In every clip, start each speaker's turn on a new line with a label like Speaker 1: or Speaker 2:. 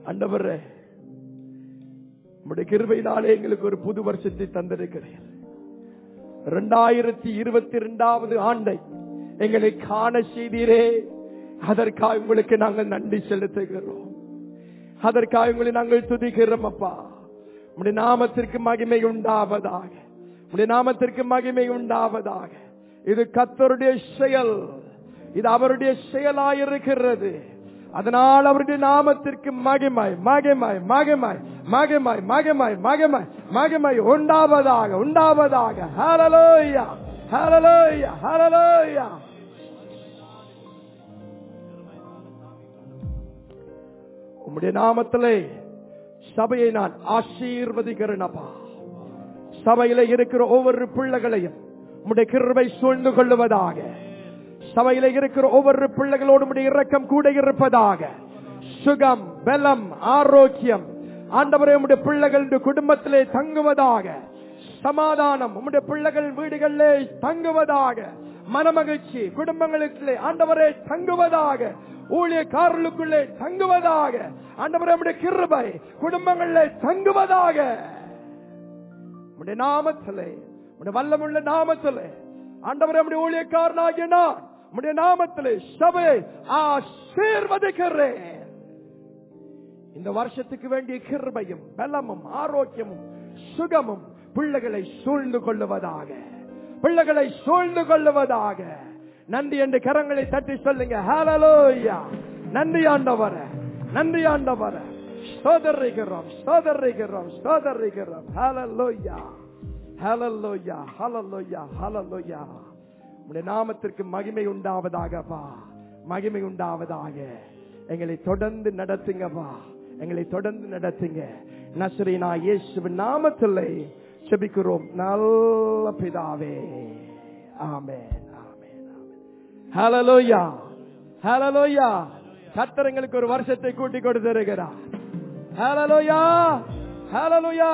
Speaker 1: ஆண்டவரே உம்முடைய கிருபையினாலே எங்களுக்கு ஒரு புது வருஷத்தை தந்திருக்கிறீர் இரண்டாயிரத்தி இருபத்தி இரண்டாவது ஆண்டை எங்களை காண செய்தீரே அதற்காக உங்களுக்கு நாங்கள் நன்றி செலுத்துகிறோம் அதற்காக உங்களை நாங்கள் துதிக்கிறோம் அப்பா உடைய நாமத்திற்கு மகிமை உண்டாவதாக உடைய நாமத்திற்கு மகிமை உண்டாவதாக இது கத்தருடைய செயல் இது அவருடைய செயலாயிருக்கிறது அதனால் அவருடைய நாமத்திற்கு மகிமை மகிமை மகிமை மகிமை மகிமை மகிமை மகிமை உண்டாவதாக உண்டாவதாக ஹalleluya ஹalleluya ஹalleluya உம்முடைய நாமத்திலே சபையை நான் ஆசீர்வதிக்கிறேன் அப்பா சபையில இருக்கிற ஒவ்வொரு பிள்ளைகளையும் உம்முடைய கிருபை சூழ்ந்து கொள்ளுவதாக சபையில இருக்கிற ஒவ்வொரு பிள்ளைகளோடு உம்முடைய இரக்கம் கூட இருப்பதாக சுகம் பலம் ஆரோக்கியம் ஆண்டவரே உம்முடைய பிள்ளைகள் குடும்பத்திலே தங்குவதாக சமாதானம் உம்முடைய பிள்ளைகள் வீடுகளிலே தங்குவதாக மனமகிழ்ச்சி குடும்பங்களுக்குள்ளே ஆண்டவரே தங்குவதாக ஊழியக்காரர்களுக்குள்ளே தங்குவதாக ஆண்டவரே உம்முடைய கிருபை குடும்பங்களிலே தங்குவதாக உம்முடைய நாமத்திலே உம்முடைய வல்லமுள்ள நாமத்திலே ஆண்டவரே நம்முடைய ஊழியக்காரனாகிய நான் உம்முடைய நாமத்திலே சபையை ஆசீர்வதிக்கிறேன் இந்த வருஷத்துக்கு வேண்டிய கிருபையும் பலமும் ஆரோக்கியமும் சுகமும் பிள்ளைகளை சூழ்ந்து கொள்ளுவதாக பிள்ளைகளை சூழ்ந்து கொள்ளுவதாக நன்றி என்று கரங்களை தட்டி சொல்லுங்க ஹalleluya நன்றி ஆண்டவர நன்றி ஆண்டவர ஸ்தோதரிக்கிறோம் ஸ்தோதரிக்கிறோம் ஸ்தோதரிக்கிறோம் ஹalleluya ஹalleluya ஹalleluya ஹalleluya உம்முடைய நாமத்திற்கு மகிமை உண்டாவதாகப்பா மகிமை உண்டாவதாக எங்களை தொடர்ந்து நடத்துங்கப்பா எங்களை தொடர்ந்து நடத்துங்க நஸ்ரீனா இயேசுவின் நாமத்திலே செபிக்கிறோம் நல்ல பிதாவே ஆமென் ஆமென் ஆமென் ஹalleluya ஹalleluya கர்த்தர் எங்களுக்கு ஒரு வருஷத்தை கூட்டி கொடுத்திருக்கிறார் ஹalleluya ஹalleluya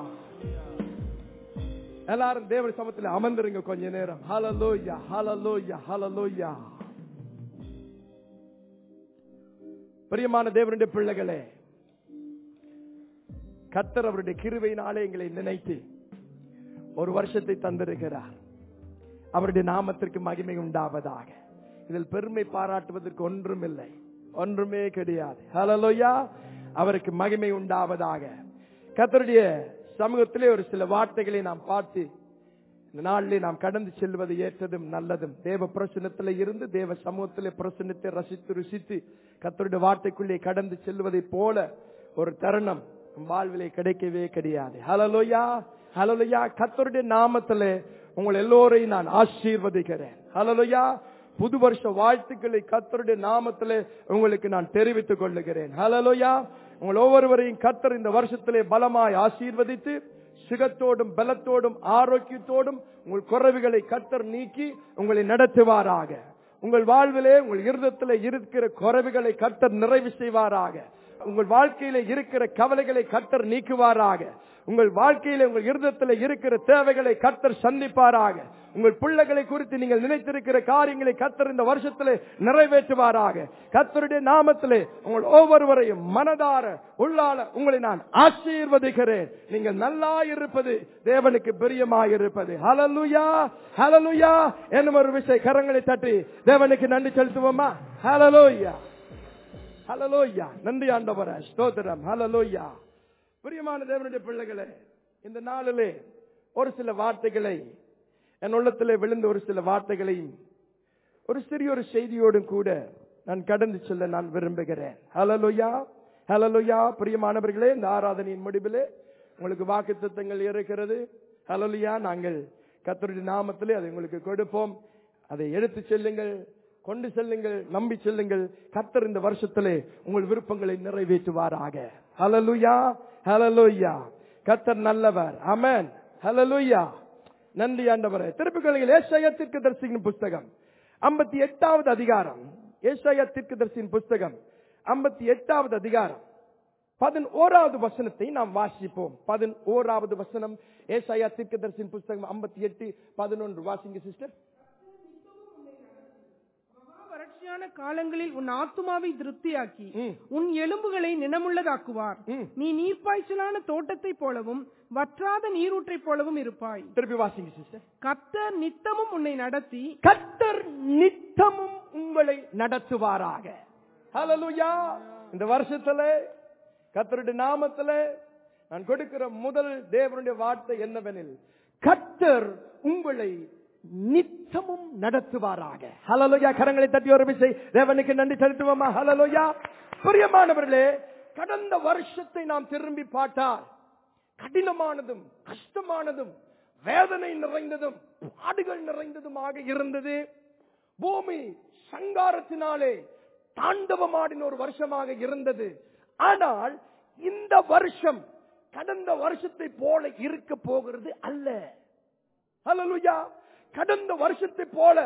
Speaker 1: எல்லாரும் தேவ சமத்துல அமர்ந்துருங்க கொஞ்ச நேரம் ஹalleluya ஹalleluya ஹalleluya பிரியமான தேவனுடைய பிள்ளைகளே கர்த்தர் அவருடைய கிருபையினாலே எங்களை நினைத்து ஒரு வருஷத்தை தந்திருக்கிறார் அவருடைய நாமத்திற்கு மகிமை உண்டாவதாக இதில் பெருமை பாராட்டுவதற்கு ஒன்றும் இல்லை ஒன்றுமே கிடையாது ஹalleluya அவருக்கு மகிமை உண்டாவதாக கர்த்தருடைய சமூகத்திலே ஒரு சில வார்த்தைகளை நாம் பார்த்து இந்த நாளிலே நாம் கடந்து செல்வது ஏற்றதும் நல்லதும் தேவ பிரசனத்திலே இருந்து தேவ சமூகத்திலே பிரசனத்தை ரசித்து ருசித்து கத்தருடைய வார்த்தைக்குள்ளே கடந்து செல்வதை போல ஒரு தருணம் நம் வாழ்விலே கிடைக்கவே கிடையாது ஹலலோயா ஹலலோயா கத்தருடைய நாமத்திலே உங்கள் எல்லோரையும் நான் ஆசீர்வதிக்கிறேன் ஹலலோயா புது வருஷ வாழ்த்துக்களை கத்தருடைய நாமத்திலே உங்களுக்கு நான் தெரிவித்துக் கொள்ளுகிறேன் ஹலலோயா உங்கள் ஒவ்வொருவரையும் கத்தர் இந்த வருஷத்திலே பலமாய் ஆசீர்வதித்து சுகத்தோடும் பலத்தோடும் ஆரோக்கியத்தோடும் உங்கள் குறைவுகளை கத்தர் நீக்கி உங்களை நடத்துவாராக உங்கள் வாழ்விலே உங்கள் இருதத்திலே இருக்கிற குறைவுகளை கத்தர் நிறைவு செய்வாராக உங்கள் வாழ்க்கையில இருக்கிற கவலைகளை கத்தர் நீக்குவாராக உங்கள் வாழ்க்கையில உங்கள் இருதத்தில் இருக்கிற தேவைகளை கத்தர் சந்திப்பாராக உங்கள் பிள்ளைகளை குறித்து நீங்கள் நினைத்திருக்கிற காரியங்களை கத்தர் இந்த வருஷத்திலே நிறைவேற்றுவாராக கத்தருடைய நாமத்திலே உங்கள் ஒவ்வொருவரையும் மனதார உள்ளால உங்களை நான் ஆசீர்வதிக்கிறேன் நீங்கள் நல்லா இருப்பது தேவனுக்கு பிரியமாயிருப்பது ஹலலுயா ஹலலுயா என்னும் ஒரு விஷய கரங்களை தட்டி தேவனுக்கு நன்றி செலுத்துவோமா ஹலலோயா ஹலலோயா நன்றி ஆண்டவர ஸ்தோத்திரம் ஹலலோயா பிரியமான தேவனுடைய பிள்ளைகளே இந்த நாளிலே ஒரு சில வார்த்தைகளை என் உள்ளத்திலே விழுந்த ஒரு சில வார்த்தைகளையும் ஒரு சிறிய ஒரு செய்தியோடும் கூட நான் கடந்து செல்ல நான் விரும்புகிறேன் ஹலலோயா ஹலலோயா பிரியமானவர்களே இந்த ஆராதனையின் முடிவிலே உங்களுக்கு வாக்கு தத்தங்கள் இருக்கிறது ஹலலுயா நாங்கள் கத்தருடைய நாமத்திலே அதை உங்களுக்கு கொடுப்போம் அதை எடுத்து செல்லுங்கள் கொண்டு செல்லுங்கள் நம்பி செல்லுங்கள் கத்தர் இந்த வருஷத்திலே உங்கள் விருப்பங்களை நிறைவேற்றுவாராக ஹலலுயா ஹலலுயா கத்தர் நல்லவர் அமன் ஹலலுயா நன்றி ஆண்டவரே திருப்பிக்கொள்ளுங்கள் ஏசாயத்திற்கு தரிசிக்கும் புஸ்தகம் ஐம்பத்தி எட்டாவது அதிகாரம் ஏசாயத்திற்கு தரிசின் புஸ்தகம் ஐம்பத்தி எட்டாவது அதிகாரம் பதினோராவது வசனத்தை நாம் வாசிப்போம் பதினோராவது வசனம் ஏசாயா தீர்க்கதரிசின் புஸ்தகம் ஐம்பத்தி எட்டு பதினொன்று வாசிங்க சிஸ்டர்
Speaker 2: வறட்சி வறட்சியான காலங்களில் உன் ஆத்துமாவை திருப்தியாக்கி
Speaker 1: ம்.
Speaker 2: உன் எலும்புகளை நினமுள்ளதாக்குவார்
Speaker 1: ம்.
Speaker 2: நீ நீர்ப்பாய்ச்சலான தோட்டத்தைப் போலவும் வற்றாத நீரூற்றைப் போலவும் இருப்பாய்
Speaker 1: திருப்பி வாசிங்க சிஸ்டர்
Speaker 2: கர்த்தர் நித்தமும் உன்னை நடத்தி
Speaker 1: கர்த்தர் நித்தமும் உங்களை நடத்துவாராக ஹalleluya இந்த வருஷத்துல கர்த்தருடைய நாமத்துல நான் கொடுக்கிற முதல் தேவனுடைய வார்த்தை என்னவெனில் கர்த்தர் உங்களை நித்தமும் நடத்துவாராக ஹalleluya கரங்களை தட்டி ஒரு விசை தேவனுக்கு நன்றி செலுத்துவோமா ஹalleluya பிரியமானவர்களே கடந்த வருஷத்தை நாம் திரும்பி பார்த்தால் கடினமானதும் கஷ்டமானதும் வேதனை நிறைந்ததும் பாடுகள் நிறைந்ததுமாக இருந்தது பூமி சங்காரத்தினாலே தாண்டவமாடின ஒரு வருஷமாக இருந்தது ஆனால் இந்த வருஷம் கடந்த வருஷத்தை போல இருக்க போகிறது அல்ல ஹalleluya கடந்த வருஷத்தை போல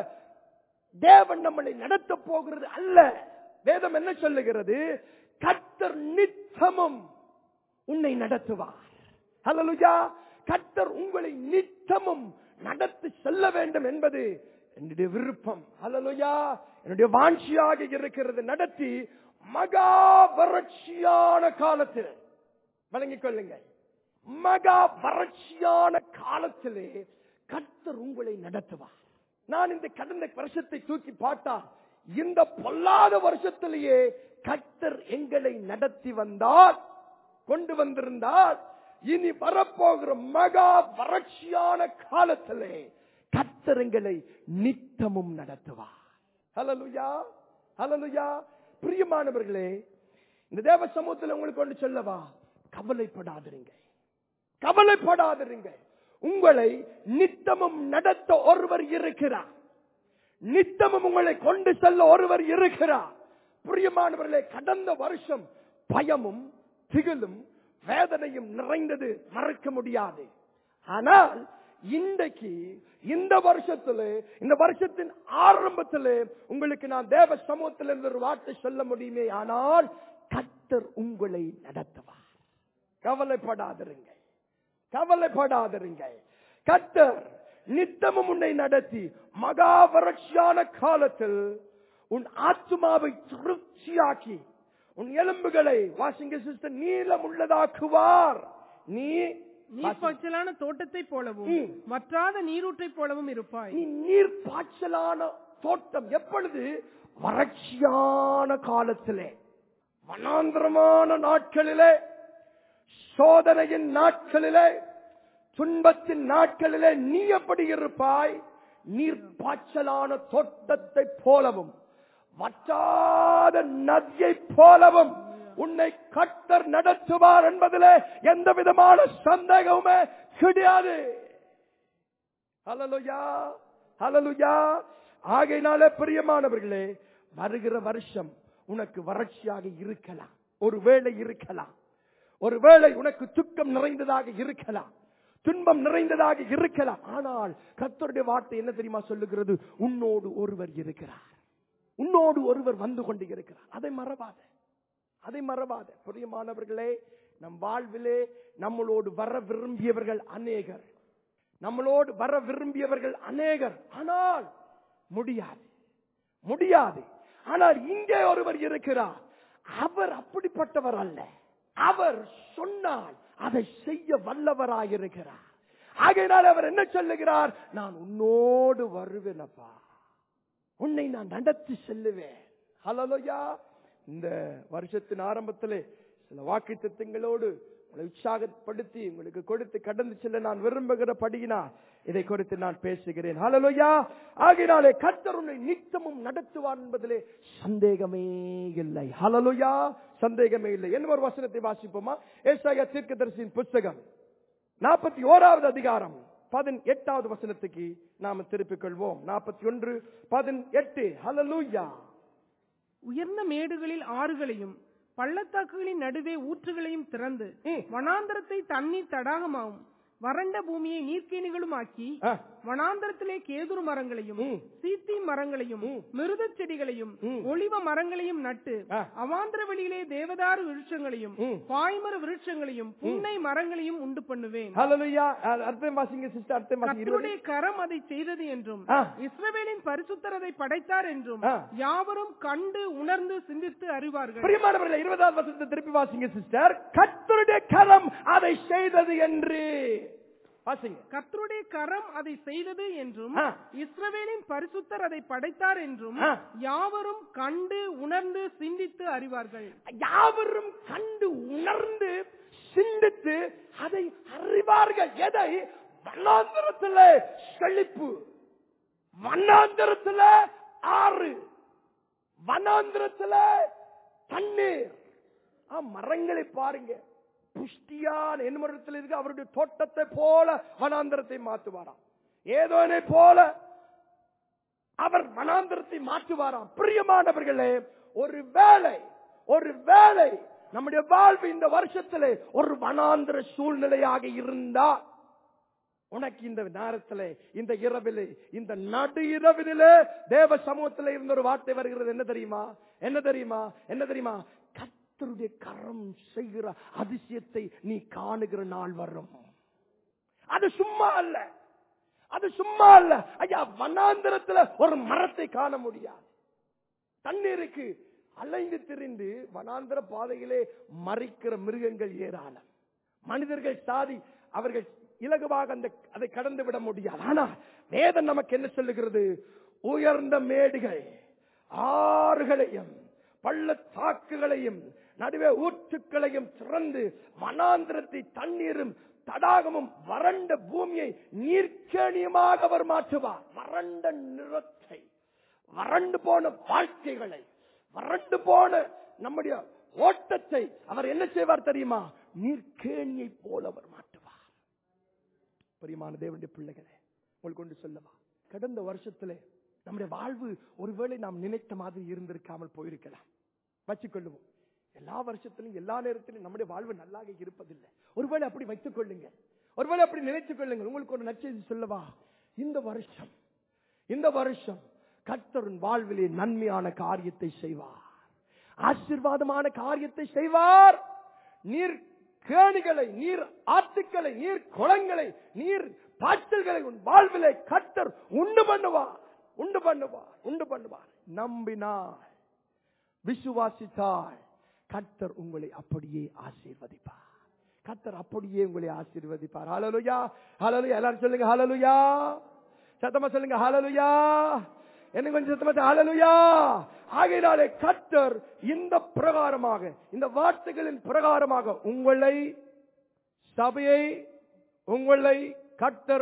Speaker 1: தேவன் நம்மளை நடத்த போகிறது அல்ல வேதம் என்ன சொல்லுகிறது கர்த்தர் நித்தமும் உன்னை நடத்துவார் ஹalleluya கர்த்தர் உங்களை நித்தமும் நடத்தி செல்ல வேண்டும் என்பது என்னுடைய விருப்பம் ஹalleluya என்னுடைய வாஞ்சியாக இருக்கிறது நடத்தி மகா வறட்சியான காலத்தில் வழங்கிக் கொள்ளுங்கள் மகா வறட்சியான காலத்திலே கர்த்தர் உங்களை நடத்துவார் நான் இந்த கடந்த வருஷத்தை தூக்கி பார்த்தால் இந்த பொல்லாத வருஷத்திலேயே கர்த்தர் எங்களை நடத்தி வந்தால் கொண்டு வந்திருந்தால் இனி வரப்போகிற மகா வறட்சியான காலத்திலே கர்த்தர் எங்களை நித்தமும் நடத்துவார் ஹalleluya ஹalleluya பிரியமானவர்களே இந்த தேவ சமூகத்தில் உங்களுக்கு ஒன்று சொல்லவா கவலைப்படாதிருங்க கவலைப்படாதிருங்க உங்களை நித்தமும் நடத்த ஒருவர் இருக்கிறார் நித்தமும் உங்களை கொண்டு செல்ல ஒருவர் இருக்கிறார் பிரியமானவர்களே கடந்த வருஷம் பயமும் திகிலும் வேதனையும் நிறைந்தது மறக்க முடியாது ஆனால் இன்றைக்கு இந்த வருஷத்துல இந்த வருஷத்தின் ஆரம்பத்தில் உங்களுக்கு நான் தேவ சமூகத்தில் இருந்து ஒரு வார்த்தை சொல்ல முடியுமே ஆனால் கர்த்தர் உங்களை நடத்துவார் கவலைப்படாதிருங்க கவலைப்படாதிருங்க கர்த்தர் நித்தமும் உன்னை நடத்தி மகா வறட்சியான காலத்தில் உன் ஆத்மாவை திருப்தியாக்கி உன் எலும்புகளை வாசிங்க சிஸ்டர் நீளம் உள்ளதாக்குவார் நீ
Speaker 2: நீர்ப்பாய்ச்சலான தோட்டத்தைப் போலவும்
Speaker 1: ம்.
Speaker 2: வற்றாத நீரூற்றைப் போலவும் இருப்பாய்
Speaker 1: நீ நீர் பாய்ச்சலான தோட்டம் எப்பொழுது வறட்சியான காலத்திலே வனாந்திரமான நாட்களிலே சோதனையின் நாட்களிலே துன்பத்தின் நாட்களிலே நீ எப்படி இருப்பாய் நீர் பாய்ச்சலான தோட்டத்தை போலவும் வற்றாத நதியை போலவும் உன்னை கட்டர் நடத்துவார் என்பதிலே எந்த விதமான சந்தேகமுமே கிடையாது ஹalleluya ஹalleluya ஆகையினாலே பிரியமானவர்களே வருகிற வருஷம் உனக்கு வறட்சியாக இருக்கலாம் ஒருவேளை இருக்கலாம் ஒருவேளை உனக்கு துக்கம் நிறைந்ததாக இருக்கலாம் துன்பம் நிறைந்ததாக இருக்கலாம் ஆனால் கர்த்தருடைய வார்த்தை என்ன தெரியுமா சொல்லுகிறது உன்னோடு ஒருவர் இருக்கிறார் உன்னோடு ஒருவர் வந்து கொண்டு இருக்கிறார் அதை மறவாத அதை மறவாத பிரியமானவர்களே நம் வாழ்விலே நம்மளோடு வர விரும்பியவர்கள் அநேகர் நம்மளோடு வர விரும்பியவர்கள் அநேகர் ஆனால் முடியாது முடியாது ஆனால் இங்கே ஒருவர் இருக்கிறார் அவர் அப்படிப்பட்டவர் அல்ல அவர் சொன்னால் அதை செய்ய வல்லவராயிருக்கிறார் ஆகையினால் அவர் என்ன சொல்லுகிறார் நான் உன்னோடு வருவேனப்பா உன்னை நான் நடத்தி செல்லுவேன் ஹலோயா இந்த வருஷத்தின் ஆரம்பத்திலே சில வாக்கு திட்டங்களோடு உங்களை உற்சாகப்படுத்தி உங்களுக்கு கொடுத்து கடந்து செல்ல நான் விரும்புகிற படியினால் இதை குறித்து நான் பேசுகிறேன் ஹலோயா ஆகினாலே கர்த்தர் உன்னை நித்தமும் நடத்துவார் என்பதிலே சந்தேகமே இல்லை ஹலலுயா சந்தேகமே இல்லை என்ன ஒரு வசனத்தை வாசிப்போமா ஏசாயா தீர்க்கதரிசியின் புஸ்தகம் நாற்பத்தி ஓராவது அதிகாரம் பதினெட்டாவது வசனத்துக்கு நாம திருப்பிக் கொள்வோம் நாற்பத்தி ஒன்று பதினெட்டு ஹலலூயா
Speaker 2: உயர்ந்த மேடுகளில் ஆறுகளையும் பள்ளத்தாக்குகளின் நடுவே ஊற்றுகளையும் திறந்து
Speaker 1: ம்.
Speaker 2: வனாந்தரத்தை தண்ணீர் தடாகமாகவும் வறண்ட பூமியை நீர்க்கேணிகளும் ஆக்கி
Speaker 1: ஆ,
Speaker 2: வனாந்தரத்திலே கேதுரு மரங்களையும்
Speaker 1: ம்.
Speaker 2: சீத்தி மரங்களையும்
Speaker 1: ம்.
Speaker 2: மிருதச் செடிகளையும்
Speaker 1: ம்.
Speaker 2: ஒளிவ மரங்களையும் நட்டு
Speaker 1: ஆ.
Speaker 2: அவாந்திர வெளியிலே தேவதாரு விருட்சங்களையும்
Speaker 1: ம்.
Speaker 2: பாய்மர விருட்சங்களையும் புன்னை மரங்களையும் உண்டு பண்ணுவேன்
Speaker 1: ஹalleluya. அ- அர்த்தம் வாசிங்க சிஸ்டர் அர்த்தம் வாசிங்க இருபது.
Speaker 2: கர்த்தருடைய கரம் அதை செய்தது என்றும்
Speaker 1: ஆ.
Speaker 2: இஸ்ரவேலின் பரிசுத்தர் அதை படைத்தார் என்றும்
Speaker 1: ஆ.
Speaker 2: யாவரும் கண்டு உணர்ந்து சிந்தித்து அறிவார்கள்
Speaker 1: பிரியமானவர்களே இருபதாவது வசனத்தை திருப்பி வாசிங்க சிஸ்டர் கர்த்தருடைய கரம் அதை செய்தது என்று வாசிங்க
Speaker 2: கர்த்தருடைய கரம் அதை செய்தது என்றும்
Speaker 1: ஆ.
Speaker 2: இஸ்ரவேலின் பரிசுத்தர் அதை படைத்தார் என்றும்
Speaker 1: ஆ.
Speaker 2: யாவரும் கண்டு உணர்ந்து சிந்தித்து அறிவார்கள்
Speaker 1: யாவரும் கண்டு உணர்ந்து சிந்தித்து அதை அறிவார்கள் எதை வனாந்திரத்துல செழிப்பு வனாந்திரத்துல ஆறு வனாந்திரத்துல தண்ணீர் ஆ, மரங்களை பாருங்க புஷ்டியான என்மரத்தில் இருக்கு அவருடைய தோட்டத்தை போல வனாந்திரத்தை மாத்துவாராம் ஏதோனை போல அவர் வனாந்திரத்தை மாற்றுவாராம் பிரியமானவர்களே ஒரு வேலை ஒரு வேலை நம்முடைய வாழ்வு இந்த வருஷத்திலே ஒரு வனாந்திர சூழ்நிலையாக இருந்தா உனக்கு இந்த நேரத்திலே இந்த இரவிலே இந்த நடு இரவிலே தேவ சமூகத்திலே இருந்த ஒரு வார்த்தை வருகிறது என்ன தெரியுமா என்ன தெரியுமா என்ன தெரியுமா கர்த்தருடைய கரம் செய்கிற அதிசயத்தை நீ காணுகிற நாள் வரும் அது சும்மா அல்ல அது சும்மா அல்ல ஐயா வனாந்திரத்துல ஒரு மரத்தை காண முடியாது தண்ணீருக்கு அலைந்து திரிந்து வனாந்திர பாதையிலே மறிக்கிற மிருகங்கள் ஏராளம் மனிதர்கள் சாதி அவர்கள் இலகுவாக அந்த அதை கடந்து விட முடியாது ஆனா வேதம் நமக்கு என்ன சொல்லுகிறது உயர்ந்த மேடுகள் ஆறுகளையும் பள்ளத்தாக்குகளையும் நடுவே ஊற்றுக்களையும் திறந்து வனாந்திரத்தை தண்ணீரும் தடாகமும் வறண்ட பூமியை நீர்க்கேணியமாக அவர் மாற்றுவார் வறண்ட நிறத்தை வறண்டு போன வாழ்க்கைகளை வறண்டு போன நம்முடைய ஓட்டத்தை அவர் என்ன செய்வார் தெரியுமா நீர்க்கேணியை போல அவர் மாற்றுவார் பிரியமான தேவனுடைய பிள்ளைகளே உங்களுக்கு கொண்டு சொல்லவா கடந்த வருஷத்திலே நம்முடைய வாழ்வு ஒருவேளை நாம் நினைத்த மாதிரி இருந்திருக்காமல் போயிருக்கலாம் வச்சுக்கொள்ளுவோம் எல்லா வருஷத்திலும் எல்லா நேரத்திலும் நம்முடைய வாழ்வு நல்லாக இருப்பதில்லை ஒருவேளை அப்படி வைத்துக் கொள்ளுங்கள் ஒருவேளை அப்படி நினைத்துக் கொள்ளுங்கள் உங்களுக்கு ஒரு நற்செய்தி சொல்லவா இந்த வருஷம் இந்த வருஷம் கர்த்தரின் வாழ்விலே நன்மையான காரியத்தை செய்வார் ஆசீர்வாதமான காரியத்தை செய்வார் நீர் கேணிகளை நீர் ஆற்றுக்களை நீர் குளங்களை நீர் பாய்ச்சல்களை உன் வாழ்விலே கர்த்தர் உண்டு பண்ணுவார் உண்டு பண்ணுவார் உண்டு பண்ணுவார் நம்பினார் விசுவாசித்தால் கர்த்தர் உங்களை அப்படியே ஆசீர்வதிப்பார் கர்த்தர் அப்படியே உங்களை ஆசீர்வதிப்பார் ஹalleluya ஹalleluya எல்லாரும் சொல்லுங்க ஹalleluya சத்தமா சொல்லுங்க ஹalleluya என்ன கொஞ்சம் சத்தமா ஹalleluya ஆகையினாலே கர்த்தர் இந்த பிரகாரமாக இந்த வார்த்தைகளின் பிரகாரமாக உங்களை சபையை உங்களை கர்த்தர்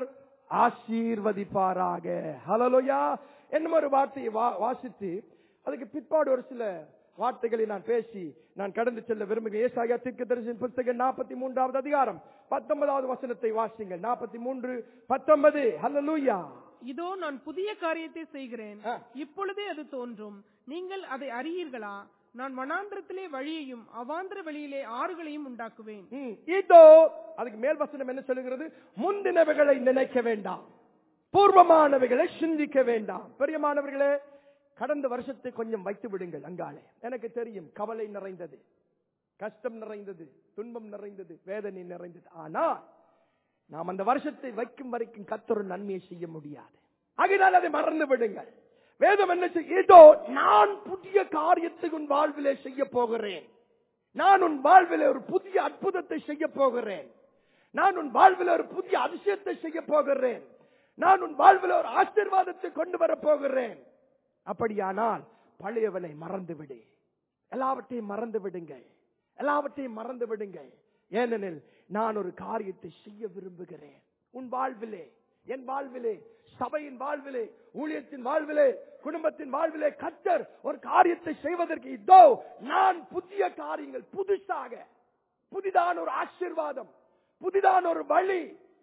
Speaker 1: ஆசீர்வதிப்பாராக ஹalleluya என்னும் ஒரு வார்த்தையை வா- வாசித்து அதுக்கு பிற்பாடு ஒரு சில வார்த்தைகளை நான் பேசி நான் கடந்து செல்ல விரும்புகிறேன் ஏசாயா தீர்க்கதரிசியின் புத்தகம் நாற்பத்தி மூன்றாவது அதிகாரம் பத்தொன்பதாவது வசனத்தை வாசிங்கள் நாற்பத்தி மூன்று பத்தொன்பது ஹalleluya
Speaker 2: இதோ நான் புதிய காரியத்தை செய்கிறேன்
Speaker 1: ஆ.
Speaker 2: இப்பொழுதே அது தோன்றும் நீங்கள் அதை அறியீர்களா நான் வனாந்திரத்திலே வழியையும் அவாந்திர வெளியிலே ஆறுகளையும் உண்டாக்குவேன்
Speaker 1: ம், இதோ அதுக்கு மேல் வசனம் என்ன சொல்லுகிறது முந்தினவைகளை நினைக்க வேண்டாம் பூர்வமானவைகளை சிந்திக்க வேண்டாம் பெரியமானவர்களே கடந்த வருஷத்தை கொஞ்சம் வைத்து விடுங்கள் அங்காலே எனக்கு தெரியும் கவலை நிறைந்தது கஷ்டம் நிறைந்தது துன்பம் நிறைந்தது வேதனை நிறைந்தது ஆனால் நாம் அந்த வருஷத்தை வைக்கும் வரைக்கும் கத்தொரு நன்மையை செய்ய முடியாது ஆகையினால் அதை மறந்து விடுங்கள் வேதம் என்ன செய்ய இதோ நான் புதிய காரியத்தை உன் வாழ்விலே செய்ய போகிறேன் நான் உன் வாழ்விலே ஒரு புதிய அற்புதத்தை செய்ய போகிறேன் நான் உன் வாழ்விலே ஒரு புதிய அதிசயத்தை செய்ய போகிறேன் நான் உன் வாழ்விலே ஒரு ஆசீர்வாதத்தை கொண்டு வர போகிறேன் அப்படியானால் பழையவனை மறந்து விடு எல்லாவற்றையும் மறந்து விடுங்கள் எல்லாவற்றையும் மறந்து விடுங்கள் ஏனெனில் நான் ஒரு காரியத்தை செய்ய விரும்புகிறேன் உன் வாழ்விலே என் வாழ்விலே சபையின் வாழ்விலே ஊழியத்தின் வாழ்விலே குடும்பத்தின் வாழ்விலே கத்தர் ஒரு காரியத்தை செய்வதற்கு இதோ நான் புதிய காரியங்கள் புதுசாக புதிதான ஒரு ஆசீர்வாதம் புதிதான ஒரு வழி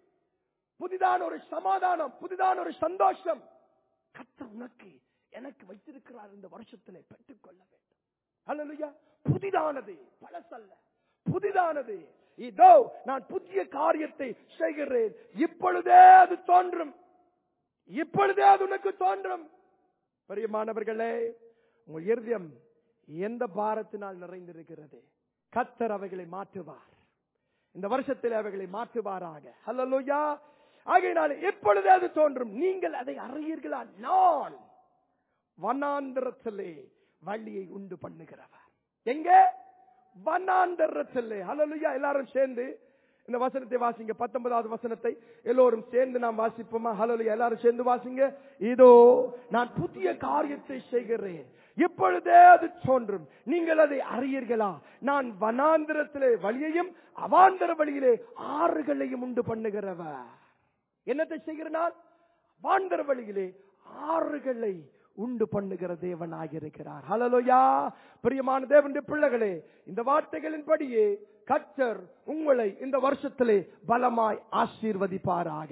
Speaker 1: புதிதான ஒரு சமாதானம் புதிதான ஒரு சந்தோஷம் கத்தர் உனக்கு எனக்கு வைத்திருக்கிறார் இந்த வருஷத்திலே பெற்றுக்கொள்ள வேண்டும் அல்லையா புதிதானது பழசல்ல புதிதானது இதோ நான் புதிய காரியத்தை செய்கிறேன் இப்பொழுதே அது தோன்றும் இப்பொழுதே அது உனக்கு தோன்றும் பெரியமானவர்களே உங்கள் இருதயம் எந்த பாரத்தினால் நிறைந்திருக்கிறது கத்தர் அவைகளை மாற்றுவார் இந்த வருஷத்தில் அவைகளை மாற்றுவாராக ஹalleluya ஆகையினால இப்பொழுதே அது தோன்றும் நீங்கள் அதை அறியீர்களா நான் வனாந்தரத்திலே வழியை உண்டு பண்ணுகிறவர் எங்க வனாந்தரத்திலே ஹalleluya எல்லாரும் சேர்ந்து இந்த வசனத்தை வாசிங்க பத்தொன்பதாவது வசனத்தை எல்லோரும் சேர்ந்து நாம் வாசிப்போமா ஹalleluya எல்லாரும் சேர்ந்து வாசிங்க இதோ நான் புதிய காரியத்தை செய்கிறேன் இப்பொழுதே அது தோன்றும் நீங்கள் அதை அறியீர்களா நான் வனாந்திரத்திலே வழியையும் அவாந்தர வழியிலே ஆறுகளையும் உண்டு பண்ணுகிறவர் என்னத்தை செய்கிறனால் வாந்தர வழியிலே ஆறுகளை உண்டு பண்ணுகிற தேவனாக இருக்கிறார் ஹலலோயா பிரியமான தேவனுடைய பிள்ளைகளே இந்த வார்த்தைகளின்படியே கச்சர் உங்களை இந்த வருஷத்திலே பலமாய் ஆசீர்வதிப்பாராக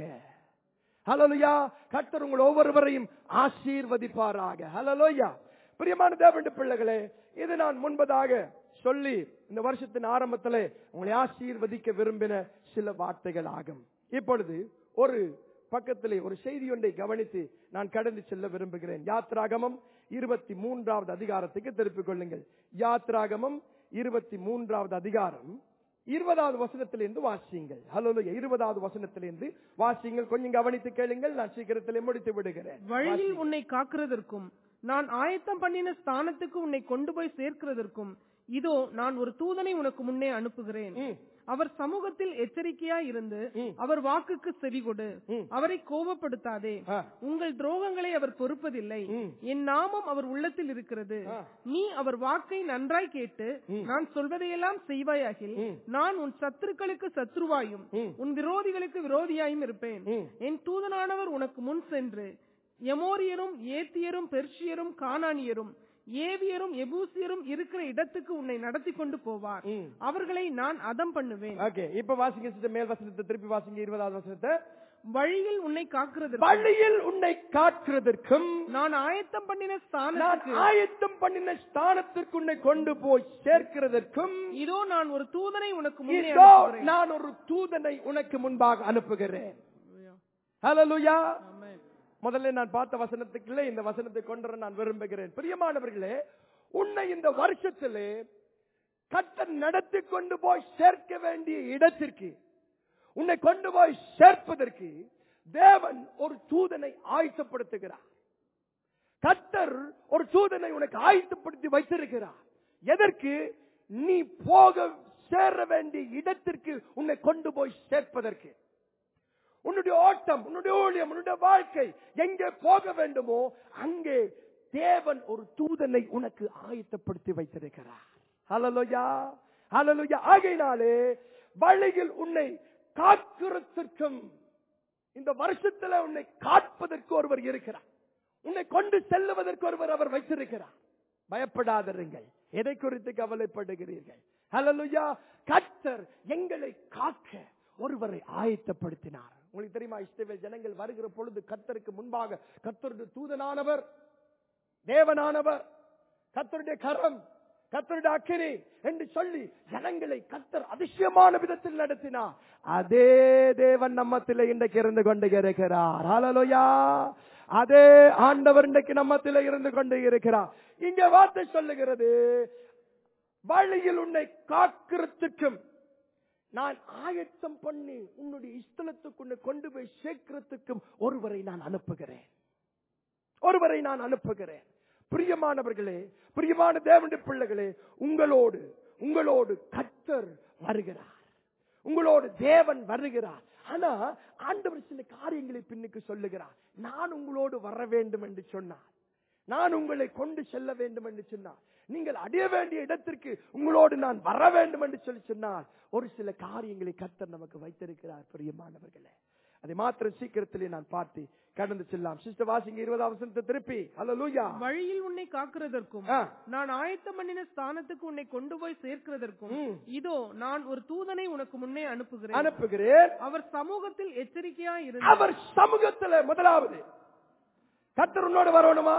Speaker 1: ஹலலோயா கர்த்தர் உங்கள் ஒவ்வொருவரையும் ஆசீர்வதிப்பாராக ஹலலோயா பிரியமான தேவனுடைய பிள்ளைகளே இது நான் முன்பதாக சொல்லி இந்த வருஷத்தின் ஆரம்பத்திலே உங்களை ஆசீர்வதிக்க விரும்பின சில வார்த்தைகள் ஆகும் இப்பொழுது ஒரு பக்கத்திலே ஒரு செய்தி ஒன்றை கவனித்து நான் கடந்து செல்ல விரும்புகிறேன் யாத்ராகமம் இருபத்தி மூன்றாவது அதிகாரத்துக்கு திருப்பிக் கொள்ளுங்கள் யாத்ராகமம் இருபத்தி மூன்றாவது அதிகாரம் இருபதாவது வசனத்திலிருந்து வாசியுங்கள் ஹலோ இருபதாவது வசனத்திலிருந்து வாசியுங்கள் கொஞ்சம் கவனித்து கேளுங்கள் நான் சீக்கிரத்திலே முடித்து விடுகிறேன்
Speaker 2: வழியில் உன்னை காக்கிறதற்கும் நான் ஆயத்தம் பண்ணின ஸ்தானத்துக்கு உன்னை கொண்டு போய் சேர்க்கிறதற்கும் இதோ நான் ஒரு தூதனை உனக்கு முன்னே அனுப்புகிறேன்
Speaker 1: ம்,
Speaker 2: அவர் சமூகத்தில் எச்சரிக்கையாய் இருந்து
Speaker 1: ம்.
Speaker 2: அவர் வாக்குக்கு செவி கொடு
Speaker 1: ம்.
Speaker 2: அவரை கோபப்படுத்தாதே
Speaker 1: ஆ,
Speaker 2: உங்கள் துரோகங்களை அவர் பொறுப்பதில்லை
Speaker 1: ம்.
Speaker 2: என் நாமம் அவர் உள்ளத்தில் இருக்கிறது
Speaker 1: ஆ.
Speaker 2: நீ அவர் வாக்கை நன்றாய் கேட்டு
Speaker 1: ம்.
Speaker 2: நான் சொல்வதையெல்லாம் செய்வாயாகில்
Speaker 1: ம்.
Speaker 2: நான் உன் சத்துருக்களுக்கு சத்ருவாயும்
Speaker 1: ம்.
Speaker 2: உன் விரோதிகளுக்கு விரோதியாயும் இருப்பேன்
Speaker 1: ம்.
Speaker 2: என் தூதனானவர் உனக்கு முன் சென்று எமோரியரும் ஏத்தியரும் பெர்ஷியரும் கானானியரும் ஏவியரும் எபூசியரும் இருக்கிற இடத்துக்கு உன்னை நடத்தி கொண்டு போவார்
Speaker 1: ம்.
Speaker 2: அவர்களை நான் அதம் பண்ணுவேன்
Speaker 1: ஓகே இப்ப வாசிங்க sister, மேல் வசனத்தை திருப்பி வாசிங்க இருபதாவது வசனத்தை
Speaker 2: வழியில் உன்னை காக்கிறது
Speaker 1: வழியில் உன்னை காக்கிறதற்கும்
Speaker 2: நான் ஆயத்தம் பண்ணின
Speaker 1: நான்
Speaker 2: ஸ்தானத்துக்கு
Speaker 1: ஆயத்தம் பண்ணின ஸ்தானத்திற்கு உன்னை கொண்டு போய் சேர்க்கிறதற்கும்
Speaker 2: இதோ நான் ஒரு தூதனை உனக்கு முன்னே
Speaker 1: இதோ
Speaker 2: அனுப்புகிறேன்.
Speaker 1: நான் ஒரு தூதனை உனக்கு முன்பாக அனுப்புகிறேன் ஹalleluya
Speaker 2: ஆமென்.
Speaker 1: முதல்ல நான் பார்த்த வசனத்துக்குள்ளே இந்த வசனத்தை கொண்டு வர நான் விரும்புகிறேன் பிரியமானவர்களே உன்னை இந்த வருஷத்திலே கத்தர் நடத்தி கொண்டு போய் சேர்க்க வேண்டிய இடத்திற்கு உன்னை கொண்டு போய் சேர்ப்பதற்கு தேவன் ஒரு தூதனை ஆயத்தப்படுத்துகிறார் கத்தர் ஒரு தூதனை உனக்கு ஆயத்தப்படுத்தி வைத்திருக்கிறார் எதற்கு நீ போக சேர வேண்டிய இடத்திற்கு உன்னை கொண்டு போய் சேர்ப்பதற்கு உன்னுடைய ஓட்டம் உன்னுடைய ஊழியம் உன்னுடைய வாழ்க்கை எங்கே போக வேண்டுமோ அங்கே தேவன் ஒரு தூதனை உனக்கு ஆயத்தப்படுத்தி வைத்திருக்கிறார் ஹalleluya ஹalleluya ஆகையினாலே வழியில் உன்னை காக்கிறதற்கும் இந்த வருஷத்துல உன்னை காப்பதற்கு ஒருவர் இருக்கிறார் உன்னை கொண்டு செல்லுவதற்கு ஒருவர் அவர் வைத்திருக்கிறார் பயப்படாதிருங்கள் எதை குறித்து கவலைப்படுகிறீர்கள் ஹalleluya கர்த்தர் எங்களை காக்க ஒருவரை ஆயத்தப்படுத்தினார் உங்களுக்கு தெரியுமா இஸ்ரவேல் ஜனங்கள் வருகிற பொழுது கர்த்தருக்கு முன்பாக கர்த்தருடைய தூதனானவர் தேவனானவர் கர்த்தருடைய கரம் கர்த்தருடைய அக்கினி என்று சொல்லி ஜனங்களை கர்த்தர் அதிசயமான விதத்தில் நடத்தினார் அதே தேவன் நம்மத்திலே இன்றைக்கு இருந்து கொண்டு இருக்கிறார் ஹalleluya அதே ஆண்டவர் இன்றைக்கு நம்மத்திலே இருந்து கொண்டு இருக்கிறார் இங்க வார்த்தை சொல்லுகிறது வழியில் உன்னை காக்கிறதுக்கும் நான் ஆயத்தம் பண்ணி உன்னுடைய இஸ்தலத்துக்கு உன்னை கொண்டு போய் சேர்க்கிறதுக்கும் ஒருவரை நான் அனுப்புகிறேன் ஒருவரை நான் அனுப்புகிறேன் பிரியமானவர்களே பிரியமான தேவனுடைய பிள்ளைகளே உங்களோடு உங்களோடு கத்தர் வருகிறார் உங்களோடு தேவன் வருகிறார் ஆனா ஆண்டவர் சில காரியங்களை பின்னுக்கு சொல்லுகிறார் நான் உங்களோடு வர வேண்டும் என்று சொன்னார் நான் உங்களை கொண்டு செல்ல வேண்டும் என்று சொன்னார் நீங்கள் அடைய வேண்டிய இடத்திற்கு உங்களோடு நான் வர வேண்டும் என்று சொல்லி சொன்னால் ஒரு சில காரியங்களை கர்த்தர் நமக்கு வைத்திருக்கிறார் பிரியமானவர்களே அதை மாத்திரம் சீக்கிரத்திலே நான் பார்த்து கடந்து செல்லாம் சிஸ்டர் வாசிங்க இருபதாம் வசனத்தை திருப்பி ஹலோ லூயா
Speaker 2: வழியில் உன்னை காக்கிறதற்கும்
Speaker 1: ஆ.
Speaker 2: நான் ஆயத்தம் பண்ணின ஸ்தானத்துக்கு உன்னை கொண்டு போய் சேர்க்கிறதற்கும்
Speaker 1: ம்.
Speaker 2: இதோ நான் ஒரு தூதனை உனக்கு முன்னே அனுப்புகிறேன்
Speaker 1: அனுப்புகிறேன்
Speaker 2: அவர் சமூகத்தில் எச்சரிக்கையா இருந்து
Speaker 1: அவர் சமூகத்துல முதலாவது கர்த்தர் உன்னோடு வரணுமா